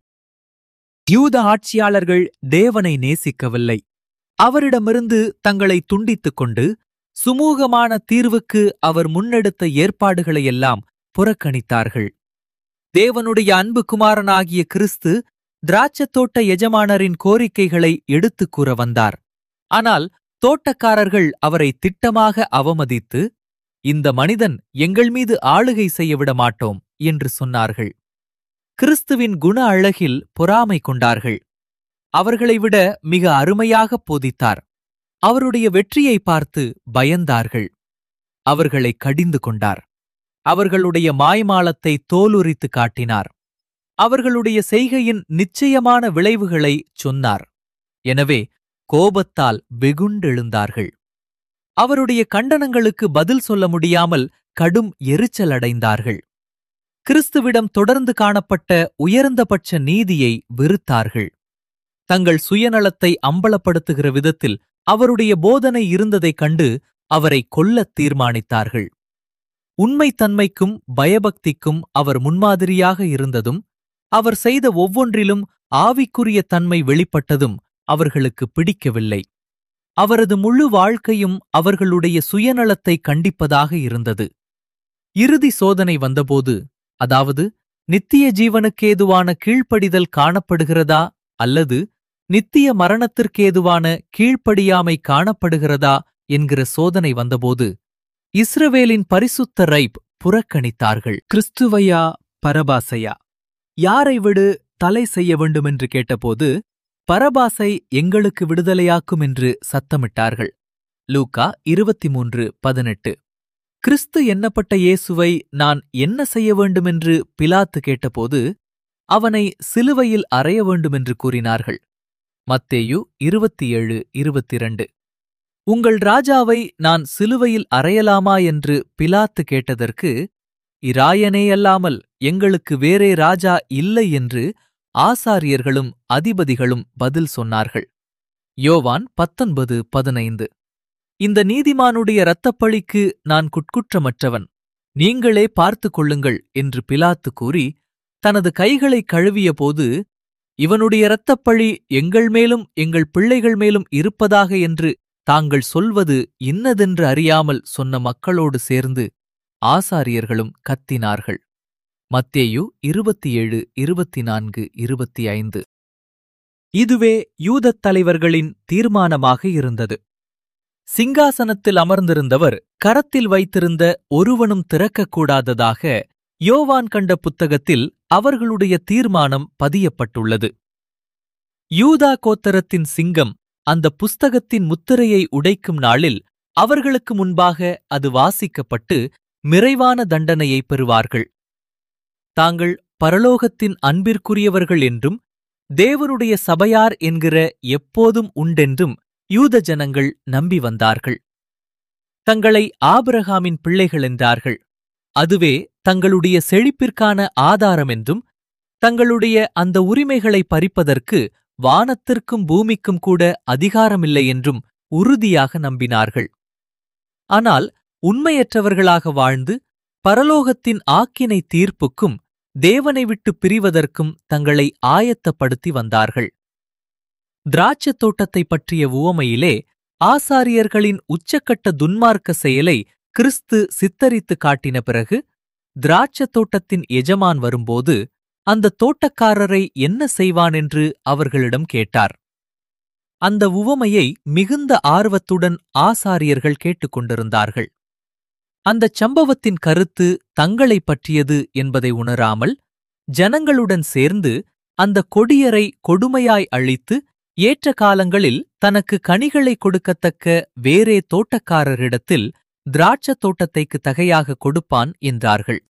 யூத ஆட்சியாளர்கள் தேவனை நேசிக்கவில்லை அவரிடமிருந்து தங்களை துண்டித்துக் கொண்டு சுமூகமான தீர்வுக்கு அவர் முன்னெடுத்த ஏற்பாடுகளையெல்லாம் புறக்கணித்தார்கள் தேவனுடைய அன்பு குமாரனாகிய கிறிஸ்து திராட்சத் தோட்ட எஜமானரின் கோரிக்கைகளை எடுத்துக் கூற வந்தார் ஆனால் தோட்டக்காரர்கள் அவரை திட்டமாக அவமதித்து இந்த மனிதன் எங்கள் மீது ஆளுகை செய்ய விட மாட்டோம் என்று சொன்னார்கள் கிறிஸ்துவின் குண அழகில் பொறாமை கொண்டார்கள் அவர்களை விட மிக அருமையாக போதித்தார் அவருடைய வெற்றியை பார்த்து பயந்தார்கள் அவர்களை கடிந்து கொண்டார் அவர்களுடைய மாய்மாலத்தை தோலுரித்து காட்டினார் அவர்களுடைய செய்கையின் நிச்சயமான விளைவுகளை சொன்னார் எனவே கோபத்தால் வெகுண்டெழுந்தார்கள் அவருடைய கண்டனங்களுக்கு பதில் சொல்ல முடியாமல் கடும் எரிச்சல் அடைந்தார்கள் கிறிஸ்துவிடம் தொடர்ந்து காணப்பட்ட உயர்ந்தபட்ச நீதியை வெறுத்தார்கள் தங்கள் சுயநலத்தை அம்பலப்படுத்துகிற விதத்தில் அவருடைய போதனை இருந்ததைக் கண்டு அவரை கொல்லத் தீர்மானித்தார்கள் உண்மைத்தன்மைக்கும் பயபக்திக்கும் அவர் முன்மாதிரியாக இருந்ததும் அவர் செய்த ஒவ்வொன்றிலும் ஆவிக்குரிய தன்மை வெளிப்பட்டதும் அவர்களுக்கு பிடிக்கவில்லை அவரது முழு வாழ்க்கையும் அவர்களுடைய சுயநலத்தை கண்டிப்பதாக இருந்தது இறுதி சோதனை வந்தபோது அதாவது நித்திய ஜீவனுக்கேதுவான கீழ்ப்படிதல் காணப்படுகிறதா அல்லது நித்திய மரணத்திற்கேதுவான கீழ்ப்படியாமை காணப்படுகிறதா என்கிற சோதனை வந்தபோது இஸ்ரவேலின் பரிசுத்த ரைப் புறக்கணித்தார்கள் கிறிஸ்துவையா பரபாசையா யாரை விடு தலை செய்ய வேண்டுமென்று கேட்டபோது பரபாசை எங்களுக்கு விடுதலையாக்கும் என்று சத்தமிட்டார்கள் லூக்கா இருபத்தி மூன்று பதினெட்டு கிறிஸ்து எண்ணப்பட்ட இயேசுவை நான் என்ன செய்ய வேண்டுமென்று பிலாத்து கேட்டபோது அவனை சிலுவையில் அறைய வேண்டுமென்று கூறினார்கள் மத்தேயு இருபத்தி ஏழு இருபத்திரண்டு உங்கள் ராஜாவை நான் சிலுவையில் அறையலாமா என்று பிலாத்து கேட்டதற்கு இராயனேயல்லாமல் எங்களுக்கு வேறே ராஜா இல்லை என்று ஆசாரியர்களும் அதிபதிகளும் பதில் சொன்னார்கள் யோவான் பத்தொன்பது பதினைந்து இந்த நீதிமானுடைய இரத்தப்பழிக்கு நான் குட்குற்றமற்றவன் நீங்களே பார்த்து கொள்ளுங்கள் என்று பிலாத்து கூறி தனது கைகளை கழுவிய போது இவனுடைய இரத்தப்பழி எங்கள் மேலும் எங்கள் பிள்ளைகள் மேலும் இருப்பதாக என்று தாங்கள் சொல்வது இன்னதென்று அறியாமல் சொன்ன மக்களோடு சேர்ந்து ஆசாரியர்களும் கத்தினார்கள் மத்தேயு இருபத்தி ஏழு இருபத்தி நான்கு இருபத்தி ஐந்து இதுவே யூதத் தலைவர்களின் தீர்மானமாக இருந்தது சிங்காசனத்தில் அமர்ந்திருந்தவர் கரத்தில் வைத்திருந்த ஒருவனும் திறக்கக்கூடாததாக யோவான் கண்ட புத்தகத்தில் அவர்களுடைய தீர்மானம் பதியப்பட்டுள்ளது யூதா கோத்தரத்தின் சிங்கம் அந்த புஸ்தகத்தின் முத்திரையை உடைக்கும் நாளில் அவர்களுக்கு முன்பாக அது வாசிக்கப்பட்டு நிறைவான தண்டனையை பெறுவார்கள் தாங்கள் பரலோகத்தின் அன்பிற்குரியவர்கள் என்றும் தேவனுடைய சபையார் என்கிற எப்போதும் உண்டென்றும் யூத ஜனங்கள் நம்பி வந்தார்கள் தங்களை ஆபிரகாமின் பிள்ளைகள் என்றார்கள் அதுவே தங்களுடைய செழிப்பிற்கான ஆதாரம் என்றும் தங்களுடைய அந்த உரிமைகளை பறிப்பதற்கு வானத்திற்கும் பூமிக்கும் கூட அதிகாரமில்லை என்றும் உறுதியாக நம்பினார்கள் ஆனால் உண்மையற்றவர்களாக வாழ்ந்து பரலோகத்தின் ஆக்கினை தீர்ப்புக்கும் தேவனை விட்டு பிரிவதற்கும் தங்களை ஆயத்தப்படுத்தி வந்தார்கள் திராட்சத் தோட்டத்தைப் பற்றிய உவமையிலே ஆசாரியர்களின் உச்சக்கட்ட துன்மார்க்க செயலை கிறிஸ்து சித்தரித்து காட்டின பிறகு திராட்சத் தோட்டத்தின் எஜமான் வரும்போது அந்த தோட்டக்காரரை என்ன செய்வான் என்று அவர்களிடம் கேட்டார் அந்த உவமையை மிகுந்த ஆர்வத்துடன் ஆசாரியர்கள் கேட்டுக்கொண்டிருந்தார்கள் அந்தச் சம்பவத்தின் கருத்து தங்களைப் பற்றியது என்பதை உணராமல் ஜனங்களுடன் சேர்ந்து அந்த கொடியரை கொடுமையாய் அழித்து ஏற்ற காலங்களில் தனக்கு கனிகளை கொடுக்கத்தக்க வேறே தோட்டக்காரரிடத்தில் திராட்சத் தோட்டத்தைக்கு தகையாக கொடுப்பான் என்றார்கள்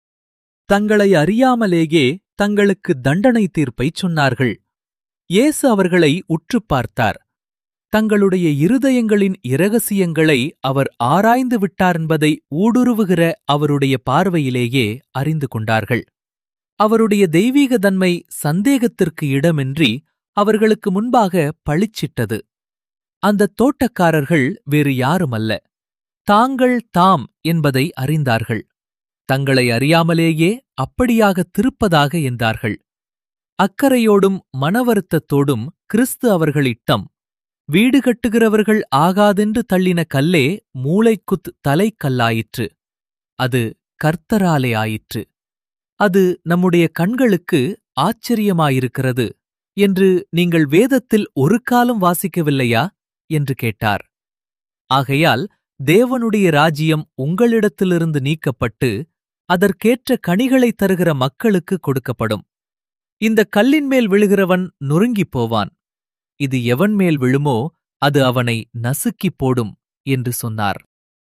தங்களை அறியாமலேயே தங்களுக்கு தண்டனை தீர்ப்பைச் சொன்னார்கள் இயேசு அவர்களை உற்றுப் பார்த்தார் தங்களுடைய இருதயங்களின் இரகசியங்களை அவர் ஆராய்ந்து விட்டாரென்பதை ஊடுருவுகிற அவருடைய பார்வையிலேயே அறிந்து கொண்டார்கள் அவருடைய தெய்வீக தன்மை சந்தேகத்திற்கு இடமின்றி அவர்களுக்கு முன்பாக பளிச்சிட்டது அந்த தோட்டக்காரர்கள் வேறு யாருமல்ல தாங்கள் தாம் என்பதை அறிந்தார்கள் தங்களை அறியாமலேயே அப்படியாக திருப்பதாக என்றார்கள் அக்கறையோடும் மனவருத்தத்தோடும் கிறிஸ்து அவர்களிட்டம் வீடு கட்டுகிறவர்கள் ஆகாதென்று தள்ளின கல்லே மூளைக்குத் தலைக்கல்லாயிற்று அது கர்த்தராலே ஆயிற்று அது நம்முடைய கண்களுக்கு ஆச்சரியமாயிருக்கிறது என்று நீங்கள் வேதத்தில் ஒரு காலம் வாசிக்கவில்லையா என்று கேட்டார் ஆகையால் தேவனுடைய ராஜ்யம் உங்களிடத்திலிருந்து நீக்கப்பட்டு அதற்கேற்ற கனிகளைத் தருகிற மக்களுக்கு கொடுக்கப்படும் இந்த கல்லின் மேல் விழுகிறவன் நொறுங்கிப் போவான் இது எவன் மேல் விழுமோ அது அவனை நசுக்கிப் போடும் என்று சொன்னார்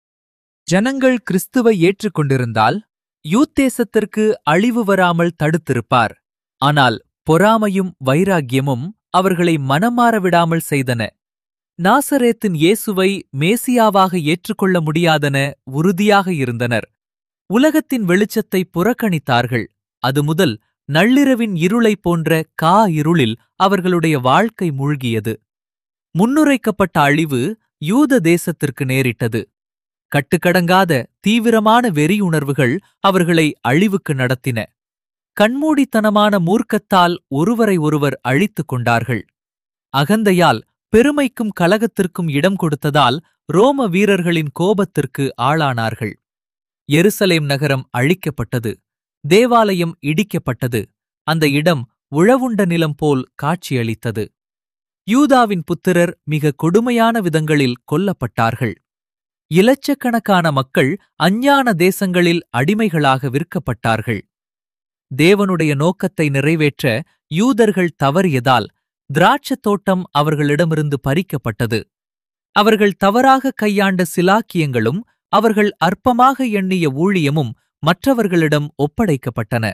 ஜனங்கள் கிறிஸ்துவை ஏற்றுக்கொண்டிருந்தால் யூத்தேசத்திற்கு அழிவு வராமல் தடுத்திருப்பார் ஆனால் பொறாமையும் வைராக்கியமும் அவர்களை மனமாற விடாமல் செய்தன நாசரேத்தின் இயேசுவை மேசியாவாக ஏற்றுக்கொள்ள முடியாதன உறுதியாக இருந்தனர் உலகத்தின் வெளிச்சத்தை புறக்கணித்தார்கள் அது முதல் நள்ளிரவின் இருளைப் போன்ற கா இருளில் அவர்களுடைய வாழ்க்கை மூழ்கியது முன்னுரைக்கப்பட்ட அழிவு யூத தேசத்திற்கு நேரிட்டது கட்டுக்கடங்காத தீவிரமான வெறியுணர்வுகள் அவர்களை அழிவுக்கு நடத்தின கண்மூடித்தனமான மூர்க்கத்தால் ஒருவரை ஒருவர் அழித்துக் கொண்டார்கள் அகந்தையால் பெருமைக்கும் கலகத்திற்கும் இடம் கொடுத்ததால் ரோம வீரர்களின் கோபத்திற்கு ஆளானார்கள் எருசலேம் நகரம் அழிக்கப்பட்டது தேவாலயம் இடிக்கப்பட்டது அந்த இடம் உழவுண்ட நிலம் போல் காட்சியளித்தது யூதாவின் புத்திரர் மிக கொடுமையான விதங்களில் கொல்லப்பட்டார்கள் இலட்சக்கணக்கான மக்கள் அஞ்ஞான தேசங்களில் அடிமைகளாக விற்கப்பட்டார்கள் தேவனுடைய நோக்கத்தை நிறைவேற்ற யூதர்கள் தவறியதால் திராட்சத் தோட்டம் அவர்களிடமிருந்து பறிக்கப்பட்டது அவர்கள் தவறாக கையாண்ட சிலாக்கியங்களும் அவர்கள் அற்பமாக எண்ணிய ஊழியமும் மற்றவர்களிடம் ஒப்படைக்கப்பட்டன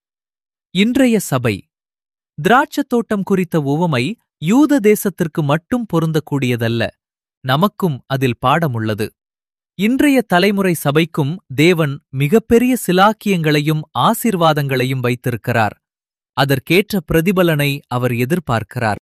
இன்றைய சபை திராட்சத் தோட்டம் குறித்த உவமை யூத தேசத்திற்கு மட்டும் பொருந்தக்கூடியதல்ல நமக்கும் அதில் பாடமுள்ளது இன்றைய தலைமுறை சபைக்கும் தேவன் மிகப்பெரிய சிலாக்கியங்களையும் ஆசீர்வாதங்களையும் வைத்திருக்கிறார் அதற்கேற்ற பிரதிபலனை அவர் எதிர்பார்க்கிறார்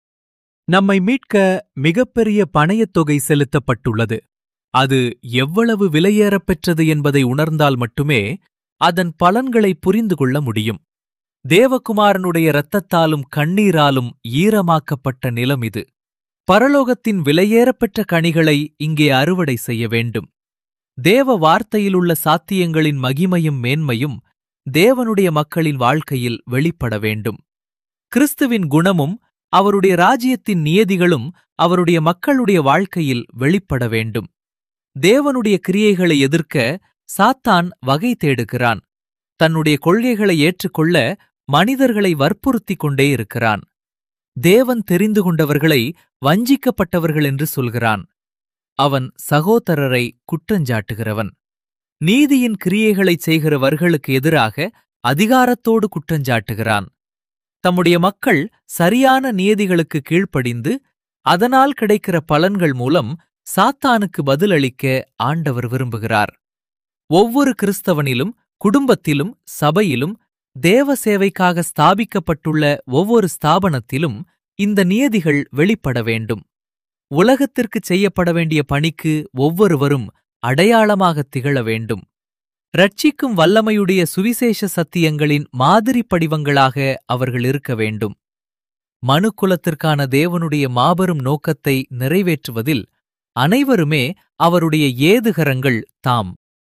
நம்மை மீட்க மிகப்பெரிய பணயத் தொகை செலுத்தப்பட்டுள்ளது அது எவ்வளவு விலையேறப் பெற்றது என்பதை உணர்ந்தால் மட்டுமே அதன் பலன்களை புரிந்து கொள்ள முடியும் தேவகுமாரனுடைய இரத்தத்தாலும் கண்ணீராலும் ஈரமாக்கப்பட்ட நிலம் இது பரலோகத்தின் விலையேறப்பெற்ற கனிகளை இங்கே அறுவடை செய்ய வேண்டும் தேவ வார்த்தையிலுள்ள சாத்தியங்களின் மகிமையும் மேன்மையும் தேவனுடைய மக்களின் வாழ்க்கையில் வெளிப்பட வேண்டும் கிறிஸ்துவின் குணமும் அவருடைய ராஜ்யத்தின் நியதிகளும் அவருடைய மக்களுடைய வாழ்க்கையில் வெளிப்பட வேண்டும் தேவனுடைய கிரியைகளை எதிர்க்க சாத்தான் வகை தேடுகிறான் தன்னுடைய கொள்கைகளை ஏற்றுக்கொள்ள மனிதர்களை வற்புறுத்திக் கொண்டே இருக்கிறான் தேவன் தெரிந்து கொண்டவர்களை வஞ்சிக்கப்பட்டவர்கள் என்று சொல்கிறான் அவன் சகோதரரை குற்றஞ்சாட்டுகிறவன் நீதியின் கிரியைகளைச் செய்கிறவர்களுக்கு எதிராக அதிகாரத்தோடு குற்றஞ்சாட்டுகிறான் தம்முடைய மக்கள் சரியான நியதிகளுக்கு கீழ்ப்படிந்து அதனால் கிடைக்கிற பலன்கள் மூலம் சாத்தானுக்கு பதிலளிக்க ஆண்டவர் விரும்புகிறார் ஒவ்வொரு கிறிஸ்தவனிலும் குடும்பத்திலும் சபையிலும் தேவ சேவைக்காக ஸ்தாபிக்கப்பட்டுள்ள ஒவ்வொரு ஸ்தாபனத்திலும் இந்த நியதிகள் வெளிப்பட வேண்டும் உலகத்திற்கு செய்யப்பட வேண்டிய பணிக்கு ஒவ்வொருவரும் அடையாளமாக திகழ வேண்டும் ரட்சிக்கும் வல்லமையுடைய சுவிசேஷ சத்தியங்களின் மாதிரி படிவங்களாக அவர்கள் இருக்க வேண்டும் மனுக்குலத்திற்கான தேவனுடைய மாபெரும் நோக்கத்தை நிறைவேற்றுவதில் அனைவருமே அவருடைய ஏதுகரங்கள் தாம்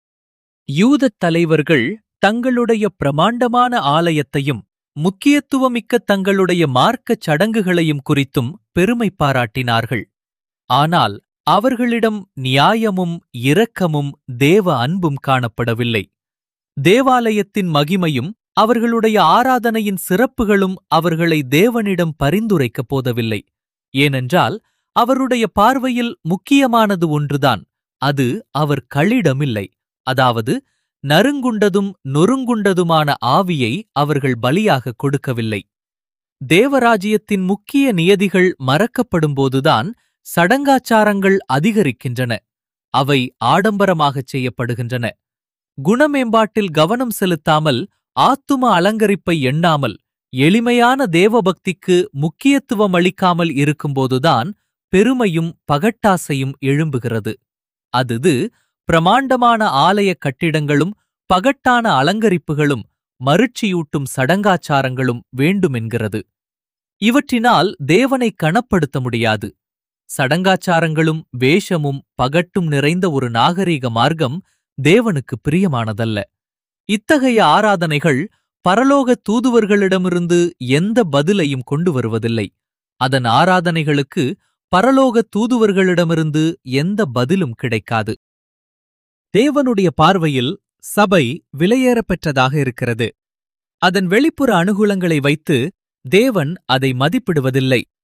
யூதத் தலைவர்கள் தங்களுடைய பிரமாண்டமான ஆலயத்தையும் முக்கியத்துவமிக்க தங்களுடைய மார்க்கச் சடங்குகளையும் குறித்தும் பெருமை பாராட்டினார்கள் ஆனால் அவர்களிடம் நியாயமும் இரக்கமும் தேவ அன்பும் காணப்படவில்லை தேவாலயத்தின் மகிமையும் அவர்களுடைய ஆராதனையின் சிறப்புகளும் அவர்களை தேவனிடம் பரிந்துரைக்கப் போதவில்லை ஏனென்றால் அவருடைய பார்வையில் முக்கியமானது ஒன்றுதான் அது அவர் களிடமில்லை அதாவது நறுங்குண்டதும் நொறுங்குண்டதுமான ஆவியை அவர்கள் பலியாக கொடுக்கவில்லை தேவராஜ்யத்தின் முக்கிய நியதிகள் மறக்கப்படும்போதுதான் சடங்காச்சாரங்கள் அதிகரிக்கின்றன அவை ஆடம்பரமாகச் செய்யப்படுகின்றன குணமேம்பாட்டில் கவனம் செலுத்தாமல் ஆத்தும அலங்கரிப்பை எண்ணாமல் எளிமையான தேவபக்திக்கு முக்கியத்துவம் அளிக்காமல் இருக்கும்போதுதான் பெருமையும் பகட்டாசையும் எழும்புகிறது அதுது பிரமாண்டமான ஆலய கட்டிடங்களும் பகட்டான அலங்கரிப்புகளும் மருட்சியூட்டும் சடங்காச்சாரங்களும் வேண்டுமென்கிறது இவற்றினால் தேவனை கணப்படுத்த முடியாது சடங்காச்சாரங்களும் வேஷமும் பகட்டும் நிறைந்த ஒரு நாகரீக மார்க்கம் தேவனுக்கு பிரியமானதல்ல இத்தகைய ஆராதனைகள் பரலோக தூதுவர்களிடமிருந்து எந்த பதிலையும் கொண்டு வருவதில்லை அதன் ஆராதனைகளுக்கு பரலோக தூதுவர்களிடமிருந்து எந்த பதிலும் கிடைக்காது தேவனுடைய பார்வையில் சபை விலையேறப்பெற்றதாக இருக்கிறது அதன் வெளிப்புற அனுகூலங்களை வைத்து தேவன் அதை மதிப்பிடுவதில்லை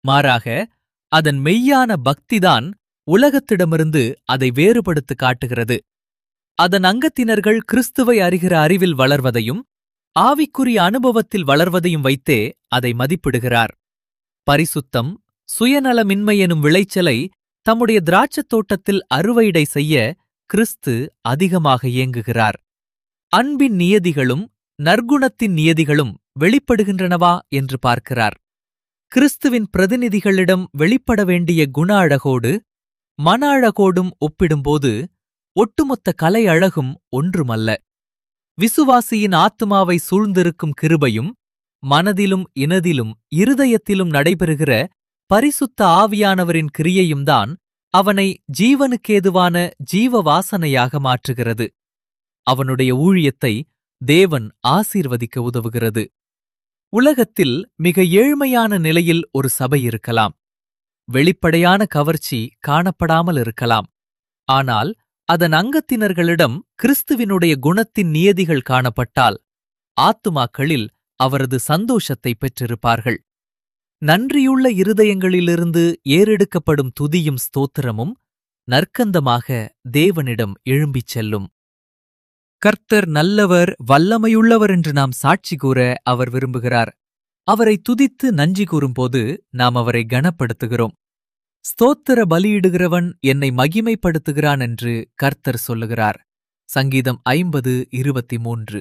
மாறாக அதன் மெய்யான பக்திதான் உலகத்திடமிருந்து அதை வேறுபடுத்து காட்டுகிறது அதன் அங்கத்தினர்கள் கிறிஸ்துவை அறிகிற அறிவில் வளர்வதையும் ஆவிக்குரிய அனுபவத்தில் வளர்வதையும் வைத்தே அதை மதிப்பிடுகிறார் பரிசுத்தம் சுயநலமின்மை எனும் விளைச்சலை தம்முடைய திராட்சத் தோட்டத்தில் அறுவடை செய்ய கிறிஸ்து அதிகமாக இயங்குகிறார் அன்பின் நியதிகளும் நற்குணத்தின் நியதிகளும் வெளிப்படுகின்றனவா என்று பார்க்கிறார் கிறிஸ்துவின் பிரதிநிதிகளிடம் வெளிப்பட வேண்டிய குண அழகோடு மன அழகோடும் ஒப்பிடும்போது ஒட்டுமொத்த கலை அழகும் ஒன்றுமல்ல விசுவாசியின் ஆத்துமாவை சூழ்ந்திருக்கும் கிருபையும் மனதிலும் இனதிலும் இருதயத்திலும் நடைபெறுகிற பரிசுத்த ஆவியானவரின் கிரியையும்தான் அவனை ஜீவனுக்கேதுவான ஜீவ வாசனையாக மாற்றுகிறது அவனுடைய ஊழியத்தை தேவன் ஆசீர்வதிக்க உதவுகிறது உலகத்தில் மிக ஏழ்மையான நிலையில் ஒரு சபை இருக்கலாம் வெளிப்படையான கவர்ச்சி காணப்படாமல் இருக்கலாம் ஆனால் அதன் அங்கத்தினர்களிடம் கிறிஸ்துவினுடைய குணத்தின் நியதிகள் காணப்பட்டால் ஆத்துமாக்களில் அவரது சந்தோஷத்தை பெற்றிருப்பார்கள் நன்றியுள்ள இருதயங்களிலிருந்து ஏறெடுக்கப்படும் துதியும் ஸ்தோத்திரமும் நற்கந்தமாக தேவனிடம் எழும்பிச் செல்லும் கர்த்தர் நல்லவர் வல்லமையுள்ளவர் என்று நாம் சாட்சி கூற அவர் விரும்புகிறார் அவரை துதித்து நன்றி கூறும்போது நாம் அவரை கனப்படுத்துகிறோம் ஸ்தோத்திர பலியிடுகிறவன் என்னை மகிமைப்படுத்துகிறான் என்று கர்த்தர் சொல்லுகிறார் சங்கீதம் ஐம்பது இருபத்தி மூன்று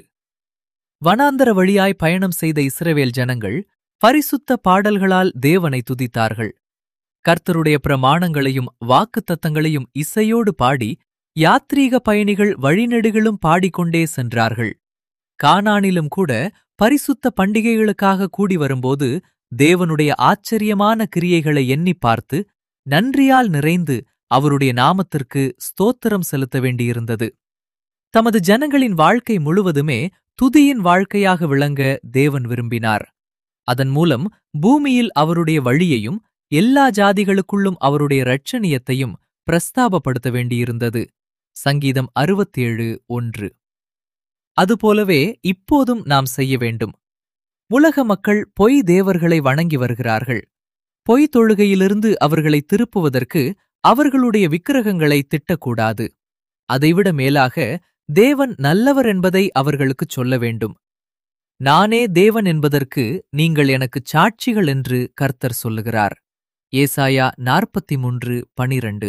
வனாந்தர வழியாய் பயணம் செய்த இஸ்ரவேல் ஜனங்கள் பரிசுத்த பாடல்களால் தேவனை துதித்தார்கள் கர்த்தருடைய பிரமாணங்களையும் வாக்குத்தத்தங்களையும் இசையோடு பாடி யாத்ரீக பயணிகள் வழிநெடுகளும் பாடிக்கொண்டே சென்றார்கள் கானானிலும் கூட பரிசுத்த பண்டிகைகளுக்காக கூடி வரும்போது தேவனுடைய ஆச்சரியமான கிரியைகளை எண்ணிப் பார்த்து நன்றியால் நிறைந்து அவருடைய நாமத்திற்கு ஸ்தோத்திரம் செலுத்த வேண்டியிருந்தது தமது ஜனங்களின் வாழ்க்கை முழுவதுமே துதியின் வாழ்க்கையாக விளங்க தேவன் விரும்பினார் அதன் மூலம் பூமியில் அவருடைய வழியையும் எல்லா ஜாதிகளுக்குள்ளும் அவருடைய இரட்சணியத்தையும் பிரஸ்தாபப்படுத்த வேண்டியிருந்தது சங்கீதம் அறுபத்தேழு ஒன்று அதுபோலவே இப்போதும் நாம் செய்ய வேண்டும் உலக மக்கள் பொய் தேவர்களை வணங்கி வருகிறார்கள் பொய் தொழுகையிலிருந்து அவர்களை திருப்புவதற்கு அவர்களுடைய விக்கிரகங்களை திட்டக்கூடாது அதைவிட மேலாக தேவன் நல்லவர் என்பதை அவர்களுக்குச் சொல்ல வேண்டும் நானே தேவன் என்பதற்கு நீங்கள் எனக்குச் சாட்சிகள் என்று கர்த்தர் சொல்லுகிறார் ஏசாயா நாற்பத்தி மூன்று பனிரண்டு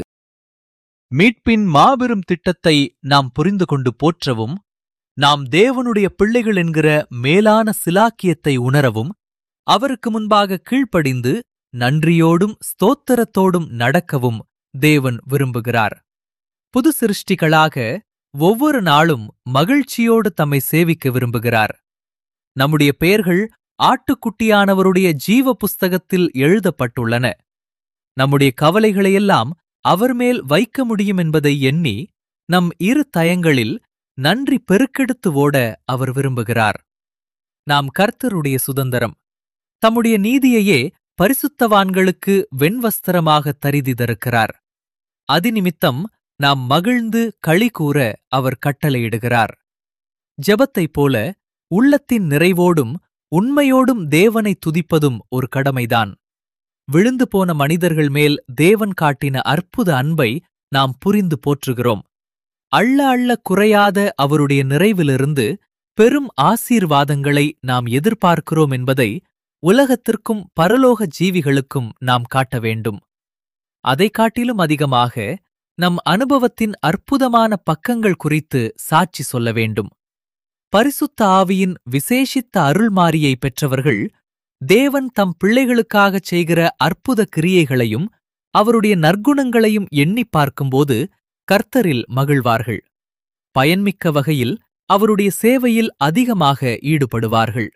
மீட்பின் மாபெரும் திட்டத்தை நாம் புரிந்து கொண்டு போற்றவும் நாம் தேவனுடைய பிள்ளைகள் என்கிற மேலான சிலாக்கியத்தை உணரவும் அவருக்கு முன்பாக கீழ்ப்படிந்து நன்றியோடும் ஸ்தோத்திரத்தோடும் நடக்கவும் தேவன் விரும்புகிறார் புது சிருஷ்டிகளாக ஒவ்வொரு நாளும் மகிழ்ச்சியோடு தம்மை சேவிக்க விரும்புகிறார் நம்முடைய பெயர்கள் ஆட்டுக்குட்டியானவருடைய ஜீவ புஸ்தகத்தில் எழுதப்பட்டுள்ளன நம்முடைய கவலைகளையெல்லாம் அவர் மேல் வைக்க முடியும் என்பதை எண்ணி நம் இரு தயங்களில் நன்றி பெருக்கெடுத்து ஓட அவர் விரும்புகிறார் நாம் கர்த்தருடைய சுதந்திரம் தம்முடைய நீதியையே பரிசுத்தவான்களுக்கு வெண்வஸ்திரமாக தரிதிதருக்கிறார் அதிநிமித்தம் நாம் மகிழ்ந்து களி கூற அவர் கட்டளையிடுகிறார் ஜெபத்தைப் போல உள்ளத்தின் நிறைவோடும் உண்மையோடும் தேவனை துதிப்பதும் ஒரு கடமைதான் விழுந்து போன மனிதர்கள் மேல் தேவன் காட்டின அற்புத அன்பை நாம் புரிந்து போற்றுகிறோம் அள்ள அள்ள குறையாத அவருடைய நிறைவிலிருந்து பெரும் ஆசீர்வாதங்களை நாம் எதிர்பார்க்கிறோம் என்பதை உலகத்திற்கும் பரலோக ஜீவிகளுக்கும் நாம் காட்ட வேண்டும் அதைக் காட்டிலும் அதிகமாக நம் அனுபவத்தின் அற்புதமான பக்கங்கள் குறித்து சாட்சி சொல்ல வேண்டும் பரிசுத்த ஆவியின் விசேஷித்த அருள்மாரியை பெற்றவர்கள் தேவன் தம் பிள்ளைகளுக்காகச் செய்கிற அற்புத கிரியைகளையும் அவருடைய நற்குணங்களையும் எண்ணிப் பார்க்கும்போது கர்த்தரில் மகிழ்வார்கள் பயன்மிக்க வகையில் அவருடைய சேவையில் அதிகமாக ஈடுபடுவார்கள்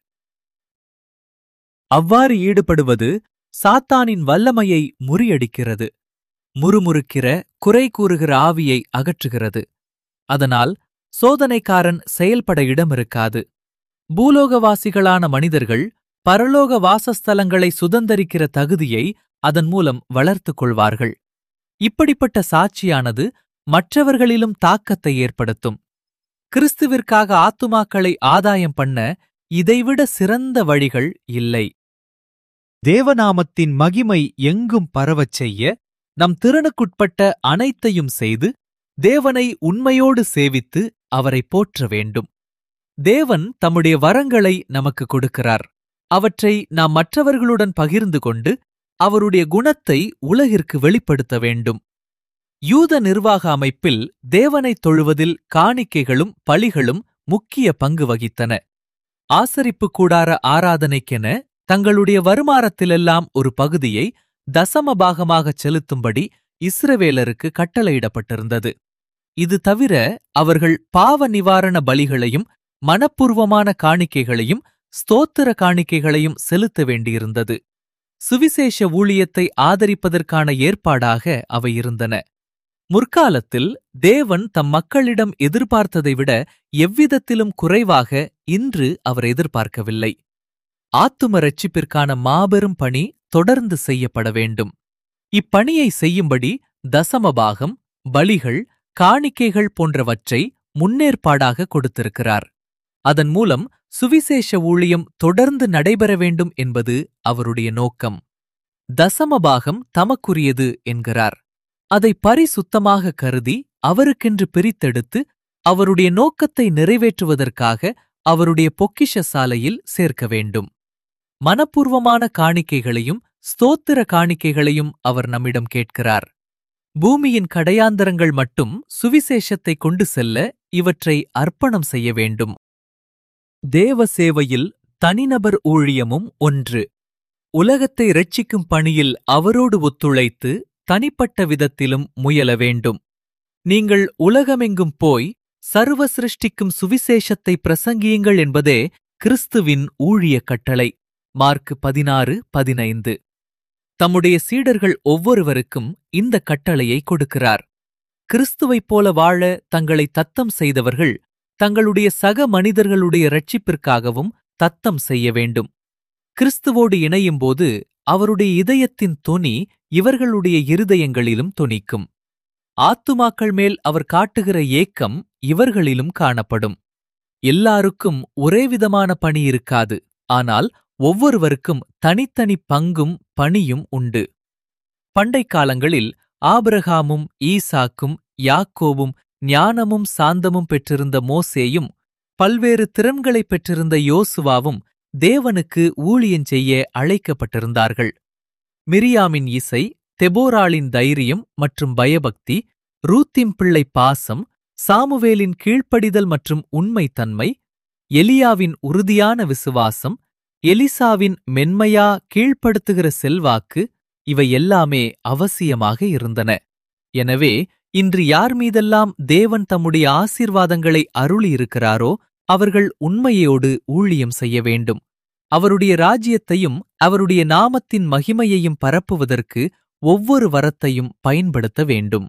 அவ்வாறு ஈடுபடுவது சாத்தானின் வல்லமையை முறியடிக்கிறது முறுமுறுக்கிற குறை கூறுகிற ஆவியை அகற்றுகிறது அதனால் சோதனைக்காரன் செயல்பட இடமிருக்காது பூலோகவாசிகளான மனிதர்கள் பரலோக வாசஸ்தலங்களை சுதந்தரிக்கிற தகுதியை அதன் மூலம் வளர்த்துக் கொள்வார்கள் இப்படிப்பட்ட சாட்சியானது மற்றவர்களிலும் தாக்கத்தை ஏற்படுத்தும் கிறிஸ்துவிற்காக ஆத்துமாக்களை ஆதாயம் பண்ண இதைவிட சிறந்த வழிகள் இல்லை தேவநாமத்தின் மகிமை எங்கும் பரவச் செய்ய நம் திறனுக்குட்பட்ட அனைத்தையும் செய்து தேவனை உண்மையோடு சேவித்து அவரை போற்ற வேண்டும் தேவன் தம்முடைய வரங்களை நமக்கு கொடுக்கிறார் அவற்றை நாம் மற்றவர்களுடன் பகிர்ந்து கொண்டு அவருடைய குணத்தை உலகிற்கு வெளிப்படுத்த வேண்டும் யூத நிர்வாக அமைப்பில் தேவனை தொழுவதில் காணிக்கைகளும் பலிகளும் முக்கிய பங்கு வகித்தன ஆசரிப்பு கூடார ஆராதனைக்கென தங்களுடைய வருமானத்திலெல்லாம் ஒரு பகுதியை தசம பாகமாகச் செலுத்தும்படி இஸ்ரவேலருக்கு கட்டளையிடப்பட்டிருந்தது இது தவிர அவர்கள் பாவ நிவாரண பலிகளையும் மனப்பூர்வமான காணிக்கைகளையும் ஸ்தோத்திர காணிக்கைகளையும் செலுத்த வேண்டியிருந்தது சுவிசேஷ ஊழியத்தை ஆதரிப்பதற்கான ஏற்பாடாக அவை இருந்தன முற்காலத்தில் தேவன் தம் மக்களிடம் எதிர்பார்த்ததை விட எவ்விதத்திலும் குறைவாக இன்று அவர் எதிர்பார்க்கவில்லை ஆத்தும ரட்சிப்பிற்கான மாபெரும் பணி தொடர்ந்து செய்யப்பட வேண்டும் இப்பணியை செய்யும்படி தசமபாகம் பலிகள் காணிக்கைகள் போன்றவற்றை முன்னேற்பாடாக கொடுத்திருக்கிறார் அதன் மூலம் சுவிசேஷ ஊழியம் தொடர்ந்து நடைபெற வேண்டும் என்பது அவருடைய நோக்கம் தசமபாகம் தமக்குரியது என்கிறார் அதை பரிசுத்தமாக கருதி அவருக்கென்று பிரித்தெடுத்து அவருடைய நோக்கத்தை நிறைவேற்றுவதற்காக அவருடைய பொக்கிஷ சாலையில் சேர்க்க வேண்டும் மனப்பூர்வமான காணிக்கைகளையும் ஸ்தோத்திர காணிக்கைகளையும் அவர் நம்மிடம் கேட்கிறார் பூமியின் கடையாந்தரங்கள் மட்டும் சுவிசேஷத்தை கொண்டு செல்ல இவற்றை அர்ப்பணம் செய்ய வேண்டும் தேவ சேவையில் தனிநபர் ஊழியமும் ஒன்று உலகத்தை இரட்சிக்கும் பணியில் அவரோடு ஒத்துழைத்து தனிப்பட்ட விதத்திலும் முயல வேண்டும் நீங்கள் உலகமெங்கும் போய் சர்வ சிருஷ்டிக்கும் சுவிசேஷத்தை பிரசங்கியுங்கள் என்பதே கிறிஸ்துவின் ஊழிய கட்டளை மார்க் பதினாறு பதினைந்து தம்முடைய சீடர்கள் ஒவ்வொருவருக்கும் இந்த கட்டளையை கொடுக்கிறார் கிறிஸ்துவைப் போல வாழ தங்களை தத்தம் செய்தவர்கள் தங்களுடைய சக மனிதர்களுடைய இரட்சிப்பிற்காகவும் தத்தம் செய்ய வேண்டும் கிறிஸ்துவோடு இணையும்போது அவருடைய இதயத்தின் தொனி இவர்களுடைய இருதயங்களிலும் தொனிக்கும் ஆத்துமாக்கள் மேல் அவர் காட்டுகிற ஏக்கம் இவர்களிலும் காணப்படும் எல்லாருக்கும் ஒரேவிதமான பணி இருக்காது ஆனால் ஒவ்வொருவருக்கும் தனித்தனி பங்கும் பணியும் உண்டு பண்டைக் காலங்களில் ஆபிரகாமும் ஈசாக்கும் யாக்கோவும் ஞானமும் சாந்தமும் பெற்றிருந்த மோசேயும் பல்வேறு திறன்களைப் பெற்றிருந்த யோசுவாவும் தேவனுக்கு ஊழியஞ் செய்ய அழைக்கப்பட்டிருந்தார்கள் மிரியாமின் இசை தெபோராளின் தைரியம் மற்றும் பயபக்தி ரூத்திம் பிள்ளை பாசம் சாமுவேலின் கீழ்ப்படிதல் மற்றும் உண்மைத்தன்மை எலியாவின் உறுதியான விசுவாசம் எலிசாவின் மென்மையா கீழ்ப்படுத்துகிற செல்வாக்கு இவை எல்லாமே அவசியமாக இருந்தன எனவே இன்று யார் மீதெல்லாம் தேவன் தம்முடைய ஆசீர்வாதங்களை அருளியிருக்கிறாரோ அவர்கள் உண்மையோடு ஊழியம் செய்ய வேண்டும் அவருடைய ராஜ்யத்தையும் அவருடைய நாமத்தின் மகிமையையும் பரப்புவதற்கு ஒவ்வொரு வரத்தையும் பயன்படுத்த வேண்டும்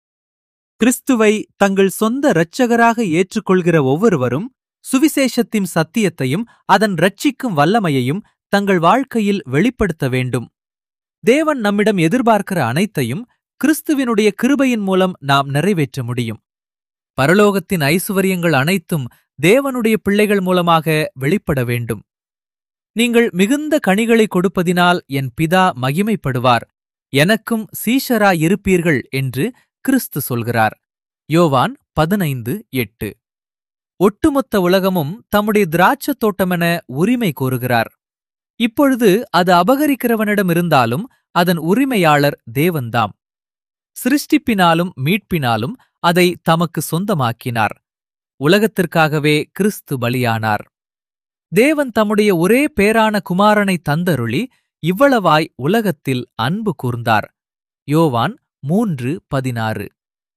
கிறிஸ்துவை தங்கள் சொந்த இரட்சகராக ஏற்றுக்கொள்கிற ஒவ்வொருவரும் சுவிசேஷத்தின் சத்தியத்தையும் அதன் ரட்சிக்கும் வல்லமையையும் தங்கள் வாழ்க்கையில் வெளிப்படுத்த வேண்டும் தேவன் நம்மிடம் எதிர்பார்க்கிற அனைத்தையும் கிறிஸ்துவினுடைய கிருபையின் மூலம் நாம் நிறைவேற்ற முடியும் பரலோகத்தின் ஐசுவரியங்கள் அனைத்தும் தேவனுடைய பிள்ளைகள் மூலமாக வெளிப்பட வேண்டும் நீங்கள் மிகுந்த கனிகளை கொடுப்பதினால் என் பிதா மகிமைப்படுவார் எனக்கும் சீஷராயிருப்பீர்கள் என்று கிறிஸ்து சொல்கிறார் யோவான் பதினைந்து எட்டு ஒட்டுமொத்த உலகமும் தம்முடைய திராட்சத் தோட்டமென உரிமை கோருகிறார் இப்பொழுது அது அபகரிக்கிறவனிடம் இருந்தாலும் அதன் உரிமையாளர் தேவன்தாம் சிருஷ்டிப்பினாலும் மீட்பினாலும் அதை தமக்கு சொந்தமாக்கினார் உலகத்திற்காகவே கிறிஸ்து பலியானார் தேவன் தம்முடைய ஒரே பேரான குமாரனை தந்தருளி இவ்வளவாய் உலகத்தில் அன்பு கூர்ந்தார் யோவான் மூன்று பதினாறு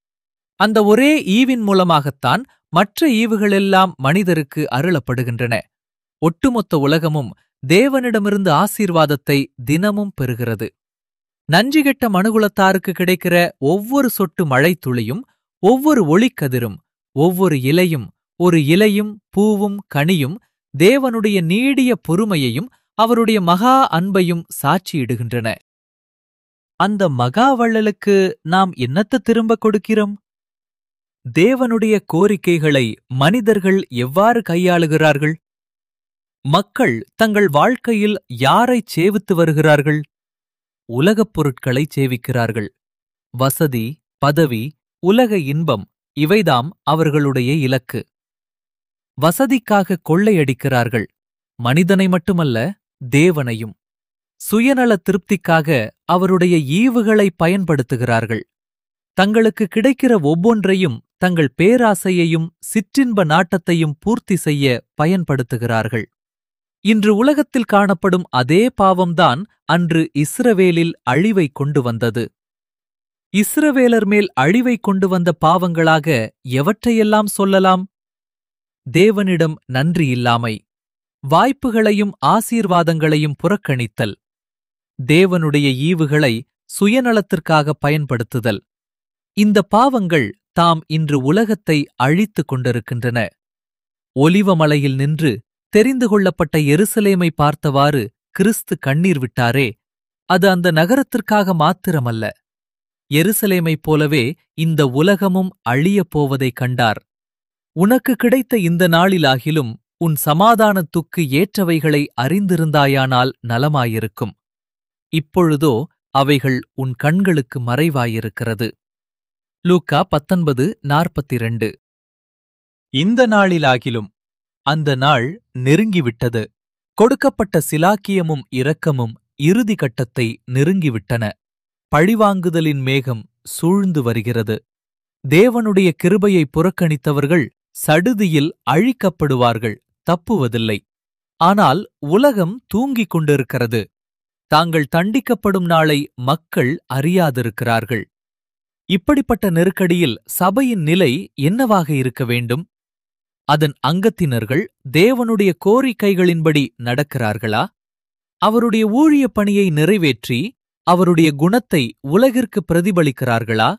அந்த ஒரே ஈவின் மூலமாகத்தான் மற்ற ஈவுகளெல்லாம் மனிதருக்கு அருளப்படுகின்றன ஒட்டுமொத்த உலகமும் தேவனிடமிருந்து ஆசீர்வாதத்தை தினமும் பெறுகிறது நஞ்சிகெட்ட மனுகுலத்தாருக்கு கிடைக்கிற ஒவ்வொரு சொட்டு மழைத்துளியும் ஒவ்வொரு ஒளிக்கதிரும் ஒவ்வொரு இலையும் ஒரு இலையும் பூவும் கனியும் தேவனுடைய நீடிய பொறுமையையும் அவருடைய மகா அன்பையும் சாட்சியிடுகின்றன அந்த மகா வள்ளலுக்கு நாம் என்னத்த திரும்ப கொடுக்கிறோம் தேவனுடைய கோரிக்கைகளை மனிதர்கள் எவ்வாறு கையாளுகிறார்கள் மக்கள் தங்கள் வாழ்க்கையில் யாரைச் சேவித்து வருகிறார்கள் உலகப் பொருட்களைச் சேவிக்கிறார்கள் வசதி பதவி உலக இன்பம் இவைதாம் அவர்களுடைய இலக்கு வசதிக்காக கொள்ளையடிக்கிறார்கள் மனிதனை மட்டுமல்ல தேவனையும் சுயநல திருப்திக்காக அவருடைய ஈவுகளை பயன்படுத்துகிறார்கள் தங்களுக்கு கிடைக்கிற ஒவ்வொன்றையும் தங்கள் பேராசையையும் சிற்றின்ப நாட்டத்தையும் பூர்த்தி செய்ய பயன்படுத்துகிறார்கள் இன்று உலகத்தில் காணப்படும் அதே பாவம்தான் அன்று இஸ்ரவேலில் அழிவை கொண்டு வந்தது இஸ்ரவேலர் மேல் அழிவை கொண்டு வந்த பாவங்களாக எவற்றையெல்லாம் சொல்லலாம் தேவனிடம் நன்றி இல்லாமை வாய்ப்புகளையும் ஆசீர்வாதங்களையும் புறக்கணித்தல் தேவனுடைய ஈவுகளை சுயநலத்திற்காக பயன்படுத்துதல் இந்த பாவங்கள் தாம் இன்று உலகத்தை அழித்துக் கொண்டிருக்கின்றன ஒலிவமலையில் நின்று தெரிந்து கொள்ளப்பட்ட எருசலேமை பார்த்தவாறு கிறிஸ்து கண்ணீர் விட்டாரே அது அந்த நகரத்திற்காக மாத்திரமல்ல எருசலேமைப் போலவே இந்த உலகமும் அழியப் போவதைக் கண்டார் உனக்கு கிடைத்த இந்த நாளிலாகிலும் உன் சமாதானத்துக்கு ஏற்றவைகளை அறிந்திருந்தாயானால் நலமாயிருக்கும் இப்பொழுதோ அவைகள் உன் கண்களுக்கு மறைவாயிருக்கிறது லூக்கா பத்தொன்பது நாற்பத்திரண்டு இந்த நாளிலாகிலும் அந்த நாள் நெருங்கிவிட்டது கொடுக்கப்பட்ட சிலாக்கியமும் இரக்கமும் இறுதி கட்டத்தை நெருங்கிவிட்டன பழிவாங்குதலின் மேகம் சூழ்ந்து வருகிறது தேவனுடைய கிருபையை புறக்கணித்தவர்கள் சடுதியில் அழிக்கப்படுவார்கள் தப்புவதில்லை ஆனால் உலகம் தூங்கிக் கொண்டிருக்கிறது தாங்கள் தண்டிக்கப்படும் நாளை மக்கள் அறியாதிருக்கிறார்கள் இப்படிப்பட்ட நெருக்கடியில் சபையின் நிலை என்னவாக இருக்க வேண்டும் அதன் அங்கத்தினர்கள் தேவனுடைய கோரிக்கைகளின்படி நடக்கிறார்களா அவருடைய ஊழிய பணியை நிறைவேற்றி அவருடைய குணத்தை உலகிற்கு பிரதிபலிக்கிறார்களா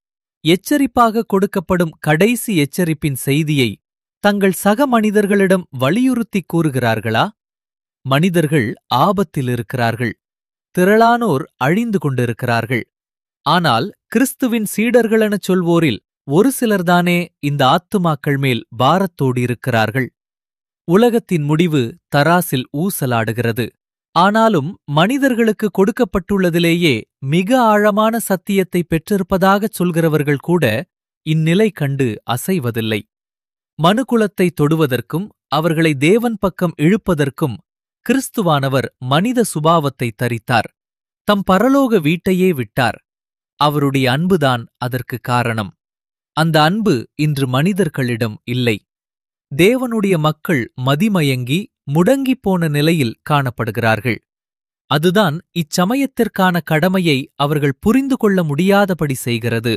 எச்சரிப்பாக கொடுக்கப்படும் கடைசி எச்சரிப்பின் செய்தியை தங்கள் சக மனிதர்களிடம் வலியுறுத்திக் கூறுகிறார்களா மனிதர்கள் ஆபத்தில் இருக்கிறார்கள் திரளானோர் அழிந்து கொண்டிருக்கிறார்கள் ஆனால் கிறிஸ்துவின் சீடர்களெனச் சொல்வோரில் ஒரு சிலர்தானே இந்த ஆத்துமாக்கள் மேல் பாரத்தோடு இருக்கிறார்கள் உலகத்தின் முடிவு தராசில் ஊசலாடுகிறது ஆனாலும் மனிதர்களுக்கு கொடுக்கப்பட்டுள்ளதிலேயே மிக ஆழமான சத்தியத்தை பெற்றிருப்பதாகச் சொல்கிறவர்கள் கூட இந்நிலை கண்டு அசைவதில்லை மனுகுலத்தை தொடுவதற்கும் அவர்களை தேவன் பக்கம் இழுப்பதற்கும் கிறிஸ்துவானவர் மனித சுபாவத்தை தரித்தார் தம் பரலோக வீட்டையே விட்டார் அவருடைய அன்புதான் அதற்கு காரணம் அந்த அன்பு இன்று மனிதர்களிடம் இல்லை தேவனுடைய மக்கள் மதிமயங்கி முடங்கிப் போன நிலையில் காணப்படுகிறார்கள் அதுதான் இச்சமயத்திற்கான கடமையை அவர்கள் புரிந்து கொள்ள முடியாதபடி செய்கிறது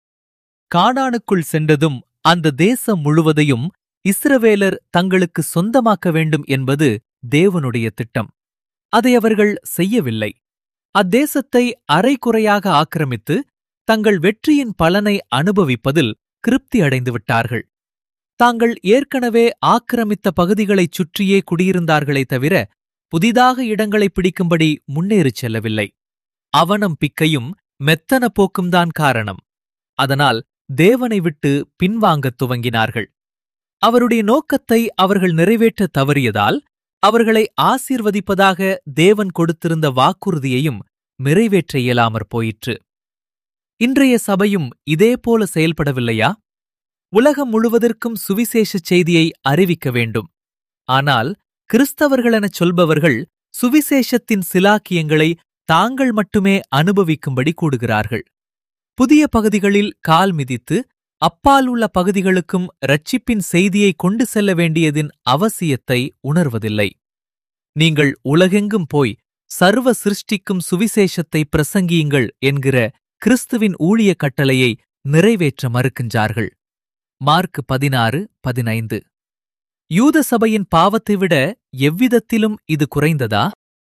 கானானுக்குள் சென்றதும் அந்த தேசம் முழுவதையும் இஸ்ரவேலர் தங்களுக்கு சொந்தமாக்க வேண்டும் என்பது தேவனுடைய திட்டம் அதை அவர்கள் செய்யவில்லை அத்தேசத்தை அரைகுறையாக ஆக்கிரமித்து தங்கள் வெற்றியின் பலனை அனுபவிப்பதில் திருப்தி அடைந்து விட்டார்கள் தாங்கள் ஏற்கனவே ஆக்கிரமித்த பகுதிகளைச் சுற்றியே குடியிருந்தார்களே தவிர புதிதாக இடங்களை பிடிக்கும்படி முன்னேறிச் செல்லவில்லை அவனம் பிக்கையும் மெத்தன போக்கும்தான் காரணம் அதனால் தேவனை விட்டு பின்வாங்கத் துவங்கினார்கள் அவருடைய நோக்கத்தை அவர்கள் நிறைவேற்ற தவறியதால் அவர்களை ஆசீர்வதிப்பதாக தேவன் கொடுத்திருந்த வாக்குறுதியையும் நிறைவேற்ற இயலாமற் போயிற்று இன்றைய சபையும் இதேபோல செயல்படவில்லையா உலகம் முழுவதற்கும் சுவிசேஷச் செய்தியை அறிவிக்க வேண்டும் ஆனால் கிறிஸ்தவர்களெனச் சொல்பவர்கள் சுவிசேஷத்தின் சிலாக்கியங்களை தாங்கள் மட்டுமே அனுபவிக்கும்படி கூடுகிறார்கள் புதிய பகுதிகளில் கால் மிதித்து அப்பால் உள்ள பகுதிகளுக்கும் ரட்சிப்பின் செய்தியை கொண்டு செல்ல வேண்டியதின் அவசியத்தை உணர்வதில்லை நீங்கள் உலகெங்கும் போய் சர்வ சிருஷ்டிக்கும் சுவிசேஷத்தை பிரசங்கியுங்கள் என்கிற கிறிஸ்துவின் ஊழிய கட்டளையை நிறைவேற்ற மறுக்கின்றார்கள் மார்க் பதினாறு பதினைந்து யூத சபையின் பாவத்தை விட எவ்விதத்திலும் இது குறைந்ததா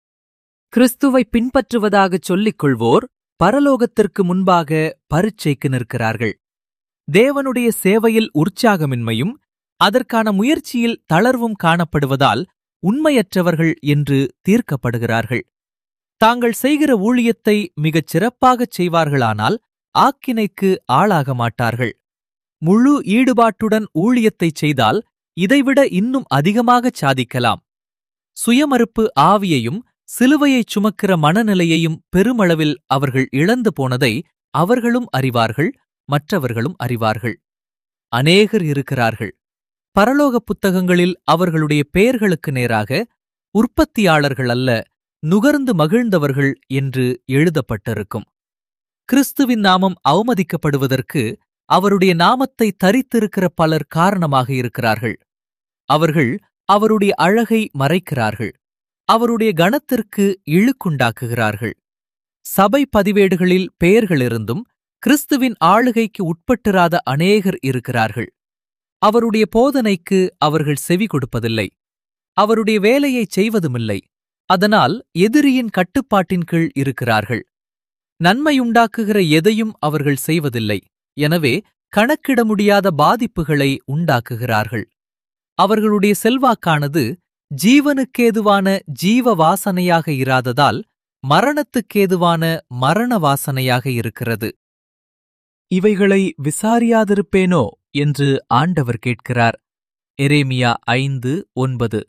கிறிஸ்துவை பின்பற்றுவதாகச் சொல்லிக் கொள்வோர் பரலோகத்திற்கு முன்பாக பரீட்சைக்கு நிற்கிறார்கள் தேவனுடைய சேவையில் உற்சாகமின்மையும் அதற்கான முயற்சியில் தளர்வும் காணப்படுவதால் உண்மையற்றவர்கள் என்று தீர்க்கப்படுகிறார்கள் தாங்கள் செய்கிற ஊழியத்தை மிகச் சிறப்பாகச் செய்வார்களானால் ஆக்கினைக்கு ஆளாக மாட்டார்கள் முழு ஈடுபாட்டுடன் ஊழியத்தைச் செய்தால் இதைவிட இன்னும் அதிகமாகச் சாதிக்கலாம் சுயமறுப்பு ஆவியையும் சிலுவையைச் சுமக்கிற மனநிலையையும் பெருமளவில் அவர்கள் இழந்து போனதை அவர்களும் அறிவார்கள் மற்றவர்களும் அறிவார்கள் அநேகர் இருக்கிறார்கள் பரலோக புத்தகங்களில் அவர்களுடைய பெயர்களுக்கு நேராக உற்பத்தியாளர்கள் அல்ல நுகர்ந்து மகிழ்ந்தவர்கள் என்று எழுதப்பட்டிருக்கும் கிறிஸ்துவின் நாமம் அவமதிக்கப்படுவதற்கு அவருடைய நாமத்தை தரித்திருக்கிற பலர் காரணமாக இருக்கிறார்கள் அவர்கள் அவருடைய அழகை மறைக்கிறார்கள் அவருடைய கணத்திற்கு இழுக்குண்டாக்குகிறார்கள் சபை பதிவேடுகளில் பெயர்களிருந்தும் கிறிஸ்துவின் ஆளுகைக்கு உட்பட்டிராத அநேகர் இருக்கிறார்கள் அவருடைய போதனைக்கு அவர்கள் செவி கொடுப்பதில்லை அவருடைய வேலையைச் செய்வதுமில்லை அதனால் எதிரியின் கட்டுப்பாட்டின் கீழ் இருக்கிறார்கள் நன்மையுண்டாக்குகிற எதையும் அவர்கள் செய்வதில்லை எனவே கணக்கிட முடியாத பாதிப்புகளை உண்டாக்குகிறார்கள் அவர்களுடைய செல்வாக்கானது ஜீவனுக்கேதுவான ஜீவ வாசனையாக இராததால் மரணத்துக்கேதுவான மரண வாசனையாக இருக்கிறது இவைகளை விசாரியாதிருப்பேனோ என்று ஆண்டவர் கேட்கிறார் எரேமியா ஐந்து ஒன்பது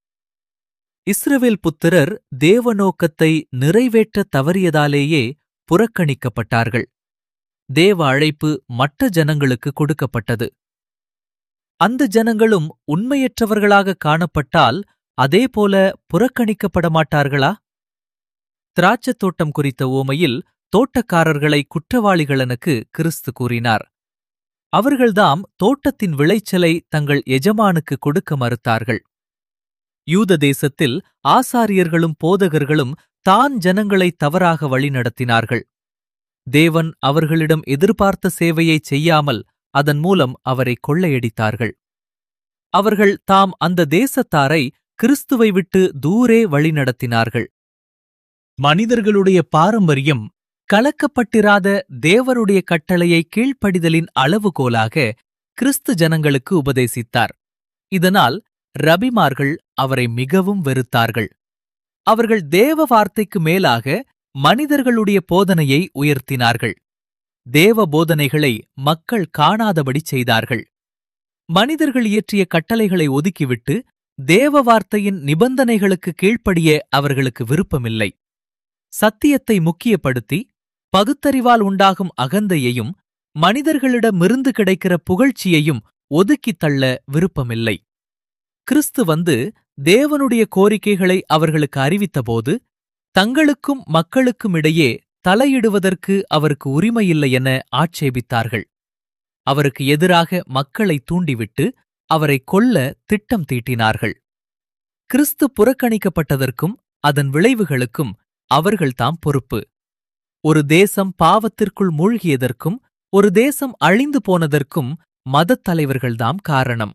இஸ்ரவேல் புத்திரர் தேவநோக்கத்தை நிறைவேற்றத் தவறியதாலேயே புறக்கணிக்கப்பட்டார்கள் தேவ அழைப்பு மற்ற ஜனங்களுக்கு கொடுக்கப்பட்டது அந்த ஜனங்களும் உண்மையற்றவர்களாக காணப்பட்டால் அதேபோல புறக்கணிக்கப்பட மாட்டார்களா திராட்சத் தோட்டம் குறித்த ஓமையில் தோட்டக்காரர்களை குற்றவாளிகளனுக்கு கிறிஸ்து கூறினார் அவர்கள்தாம் தோட்டத்தின் விளைச்சலை தங்கள் எஜமானுக்கு கொடுக்க மறுத்தார்கள் யூத தேசத்தில் ஆசாரியர்களும் போதகர்களும் தான் ஜனங்களை தவறாக வழிநடத்தினார்கள் தேவன் அவர்களிடம் எதிர்பார்த்த சேவையைச் செய்யாமல் அதன் மூலம் அவரை கொள்ளையடித்தார்கள் அவர்கள் தாம் அந்த தேசத்தாரை கிறிஸ்துவை விட்டு தூரே வழிநடத்தினார்கள் மனிதர்களுடைய பாரம்பரியம் கலக்கப்பட்டிராத தேவருடைய கட்டளையை கீழ்ப்படிதலின் அளவுகோலாக கிறிஸ்து ஜனங்களுக்கு உபதேசித்தார் இதனால் ரபிமார்கள் அவரை மிகவும் வெறுத்தார்கள் அவர்கள் தேவ வார்த்தைக்கு மேலாக மனிதர்களுடைய போதனையை உயர்த்தினார்கள் தேவ போதனைகளை மக்கள் காணாதபடி செய்தார்கள் மனிதர்கள் இயற்றிய கட்டளைகளை ஒதுக்கிவிட்டு தேவ வார்த்தையின் நிபந்தனைகளுக்கு கீழ்ப்படிய அவர்களுக்கு விருப்பமில்லை சத்தியத்தை முக்கியப்படுத்தி பகுத்தறிவால் உண்டாகும் அகந்தையையும் மனிதர்களிடமிருந்து கிடைக்கிற புகழ்ச்சியையும் ஒதுக்கித் தள்ள விருப்பமில்லை கிறிஸ்து வந்து தேவனுடைய கோரிக்கைகளை அவர்களுக்கு அறிவித்தபோது தங்களுக்கும் மக்களுக்கும் இடையே தலையிடுவதற்கு அவருக்கு உரிமையில்லை என ஆட்சேபித்தார்கள் அவருக்கு எதிராக மக்களை தூண்டிவிட்டு அவரை கொல்ல திட்டம் தீட்டினார்கள் கிறிஸ்து புறக்கணிக்கப்பட்டதற்கும் அதன் விளைவுகளுக்கும் அவர்கள்தாம் பொறுப்பு ஒரு தேசம் பாவத்திற்குள் மூழ்கியதற்கும் ஒரு தேசம் அழிந்து போனதற்கும் மதத் தலைவர்கள்தாம் காரணம்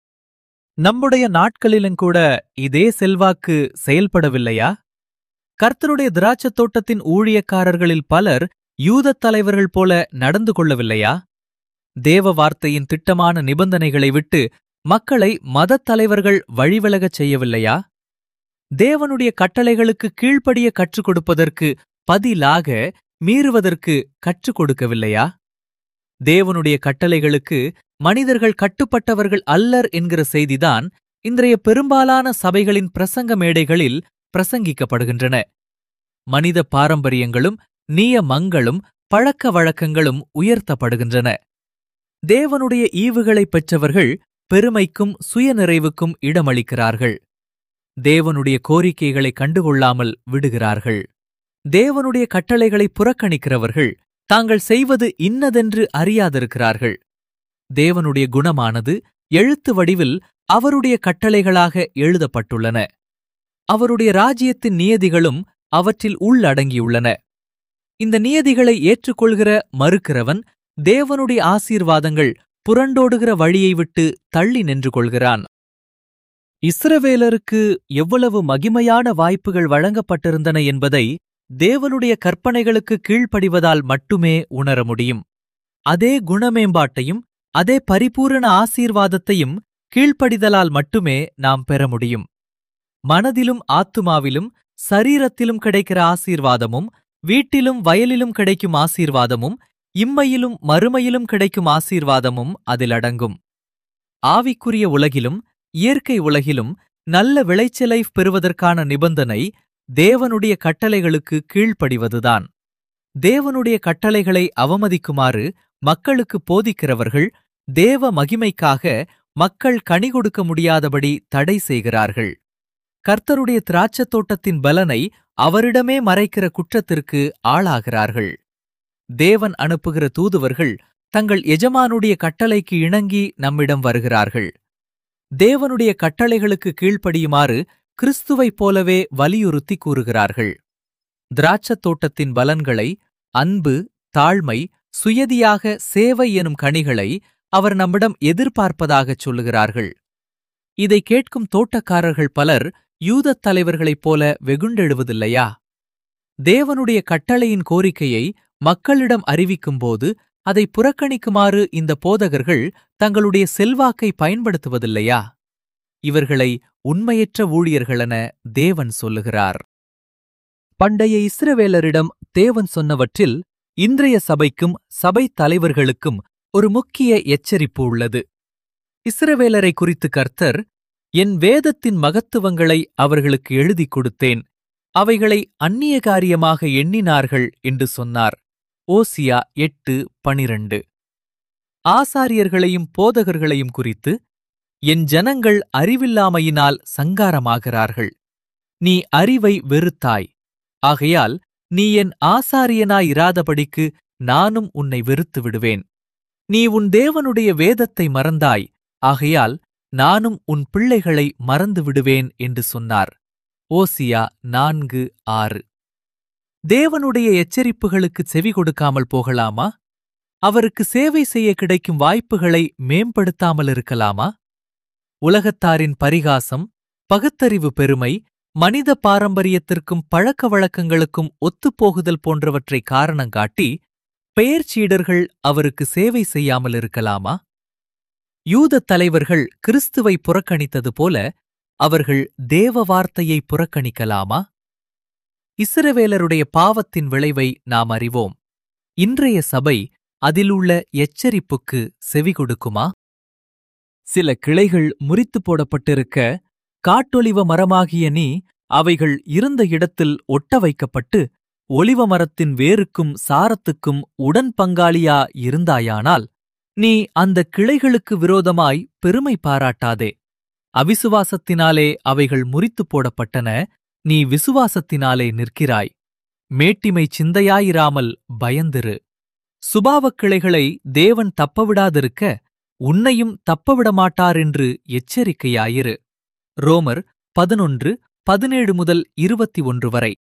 நம்முடைய நாட்களிலுங்கூட இதே செல்வாக்கு செயல்படவில்லையா கர்த்தருடைய திராட்சத் தோட்டத்தின் ஊழியக்காரர்களில் பலர் யூதத் தலைவர்கள் போல நடந்து கொள்ளவில்லையா தேவ வார்த்தையின் திட்டமான நிபந்தனைகளை விட்டு மக்களை மதத் தலைவர்கள் வழிவிலகச் செய்யவில்லையா தேவனுடைய கட்டளைகளுக்கு கீழ்ப்படிய கற்றுக் கொடுப்பதற்கு பதிலாக மீறுவதற்கு கற்றுக் கொடுக்கவில்லையா தேவனுடைய கட்டளைகளுக்கு மனிதர்கள் கட்டுப்பட்டவர்கள் அல்லர் என்கிற செய்திதான் இன்றைய பெரும்பாலான சபைகளின் பிரசங்க மேடைகளில் பிரசங்கிக்கப்படுகின்றன மனித பாரம்பரியங்களும் நியமங்களும் பழக்க வழக்கங்களும் உயர்த்தப்படுகின்றன தேவனுடைய ஈவுகளைப் பெற்றவர்கள் பெருமைக்கும் சுயநிறைவுக்கும் இடமளிக்கிறார்கள் தேவனுடைய கோரிக்கைகளை கண்டுகொள்ளாமல் விடுகிறார்கள் தேவனுடைய கட்டளைகளை புறக்கணிக்கிறவர்கள் தாங்கள் செய்வது இன்னதென்று அறியாதிருக்கிறார்கள் தேவனுடைய குணமானது எழுத்து வடிவில் அவருடைய கட்டளைகளாக எழுதப்பட்டுள்ளன அவருடைய ராஜ்யத்தின் நியதிகளும் அவற்றில் உள்ளடங்கியுள்ளன இந்த நியதிகளை ஏற்றுக்கொள்கிற மறுக்கிறவன் தேவனுடைய ஆசீர்வாதங்கள் புரண்டோடுகிற வழியை விட்டு தள்ளி நின்று கொள்கிறான் இஸ்ரவேலருக்கு எவ்வளவு மகிமையான வாய்ப்புகள் வழங்கப்பட்டிருந்தன என்பதை தேவனுடைய கற்பனைகளுக்கு கீழ்ப்படிவதால் மட்டுமே உணர முடியும் அதே குணமேம்பாட்டையும் அதே பரிபூரண ஆசீர்வாதத்தையும் கீழ்ப்படிதலால் மட்டுமே நாம் பெற முடியும் மனதிலும் ஆத்துமாவிலும் சரீரத்திலும் கிடைக்கிற ஆசீர்வாதமும் வீட்டிலும் வயலிலும் கிடைக்கும் ஆசீர்வாதமும் இம்மையிலும் மறுமையிலும் கிடைக்கும் ஆசீர்வாதமும் அதில் அடங்கும் ஆவிக்குரிய உலகிலும் இயற்கை உலகிலும் நல்ல விளைச்சலை பெறுவதற்கான நிபந்தனை தேவனுடைய கட்டளைகளுக்கு கீழ்ப்படிவதுதான் தேவனுடைய கட்டளைகளை அவமதிக்குமாறு மக்களுக்கு போதிக்கிறவர்கள் தேவ மகிமைக்காக மக்கள் கனி கொடுக்க முடியாதபடி தடை செய்கிறார்கள் கர்த்தருடைய திராட்சத் தோட்டத்தின் பலனை அவரிடமே மறைக்கிற குற்றத்திற்கு ஆளாகிறார்கள் தேவன் அனுப்புகிற தூதுவர்கள் தங்கள் எஜமானுடைய கட்டளைக்கு இணங்கி நம்மிடம் வருகிறார்கள் தேவனுடைய கட்டளைகளுக்கு கீழ்ப்படியுமாறு கிறிஸ்துவைப் போலவே வலியுறுத்தி கூறுகிறார்கள் திராட்சத் தோட்டத்தின் பலன்களை அன்பு தாழ்மை சுயதியாக சேவை எனும் கனிகளை அவர் நம்மிடம் எதிர்பார்ப்பதாகச் சொல்லுகிறார்கள் இதை கேட்கும் தோட்டக்காரர்கள் பலர் யூதத் தலைவர்களைப் போல வெகுண்டெழுவதில்லையா தேவனுடைய கட்டளையின் கோரிக்கையை மக்களிடம் அறிவிக்கும்போது அதை புறக்கணிக்குமாறு இந்த போதகர்கள் தங்களுடைய செல்வாக்கை பயன்படுத்துவதில்லையா இவர்களை உண்மையற்ற ஊழியர்களென தேவன் சொல்லுகிறார் பண்டைய இஸ்ரவேலரிடம் தேவன் சொன்னவற்றில் இன்றைய சபைக்கும் சபை தலைவர்களுக்கும் ஒரு முக்கிய எச்சரிப்பு உள்ளது இஸ்ரவேலரை குறித்து கர்த்தர் என் வேதத்தின் மகத்துவங்களை அவர்களுக்கு எழுதிக் கொடுத்தேன் அவைகளை அந்நிய காரியமாக எண்ணினார்கள் என்று சொன்னார் ஓசியா எட்டு பனிரண்டு ஆசாரியர்களையும் போதகர்களையும் குறித்து என் ஜனங்கள் அறிவில்லாமையினால் சங்காரமாகிறார்கள் நீ அறிவை வெறுத்தாய் ஆகையால் நீ என் ஆசாரியனாயிராதபடிக்கு நானும் உன்னை வெறுத்து விடுவேன் நீ உன் தேவனுடைய வேதத்தை மறந்தாய் ஆகையால் நானும் உன் பிள்ளைகளை மறந்து விடுவேன் என்று சொன்னார் ஓசியா நான்கு ஆறு தேவனுடைய எச்சரிப்புகளுக்கு செவி கொடுக்காமல் போகலாமா அவருக்கு சேவை செய்ய கிடைக்கும் வாய்ப்புகளை மேம்படுத்தாமல் இருக்கலாமா உலகத்தாரின் பரிகாசம் பகுத்தறிவு பெருமை மனித பாரம்பரியத்திற்கும் பழக்க வழக்கங்களுக்கும் ஒத்துப்போகுதல் போன்றவற்றை காரணங்காட்டி பெயர்ச்சீடர்கள் அவருக்கு சேவை செய்யாமல் இருக்கலாமா யூதத் தலைவர்கள் கிறிஸ்துவை புறக்கணித்தது போல அவர்கள் தேவ வார்த்தையை புறக்கணிக்கலாமா இஸ்ரவேலருடைய பாவத்தின் விளைவை நாம் அறிவோம் இன்றைய சபை அதிலுள்ள எச்சரிப்புக்கு செவி கொடுக்குமா சில கிளைகள் முறித்துப் போடப்பட்டிருக்க காட்டொலிவ மரமாகிய நீ அவைகள் இருந்த இடத்தில் ஒட்ட வைக்கப்பட்டு ஒலிவ மரத்தின் வேருக்கும் சாரத்துக்கும் உடன் பங்காளியா இருந்தாயானால் நீ அந்த கிளைகளுக்கு விரோதமாய் பெருமை பாராட்டாதே அவிசுவாசத்தினாலே அவைகள் முறித்துப் போடப்பட்டன நீ விசுவாசத்தினாலே நிற்கிறாய் மேட்டிமை சிந்தையாயிராமல் பயந்திரு சுபாவக் கிளைகளை தேவன் தப்பவிடாதிருக்க உன்னையும் தப்பவிடமாட்டாரென்று எச்சரிக்கையாயிரு ரோமர் பதினொன்று பதினேழு முதல் இருபத்தி ஒன்று வரை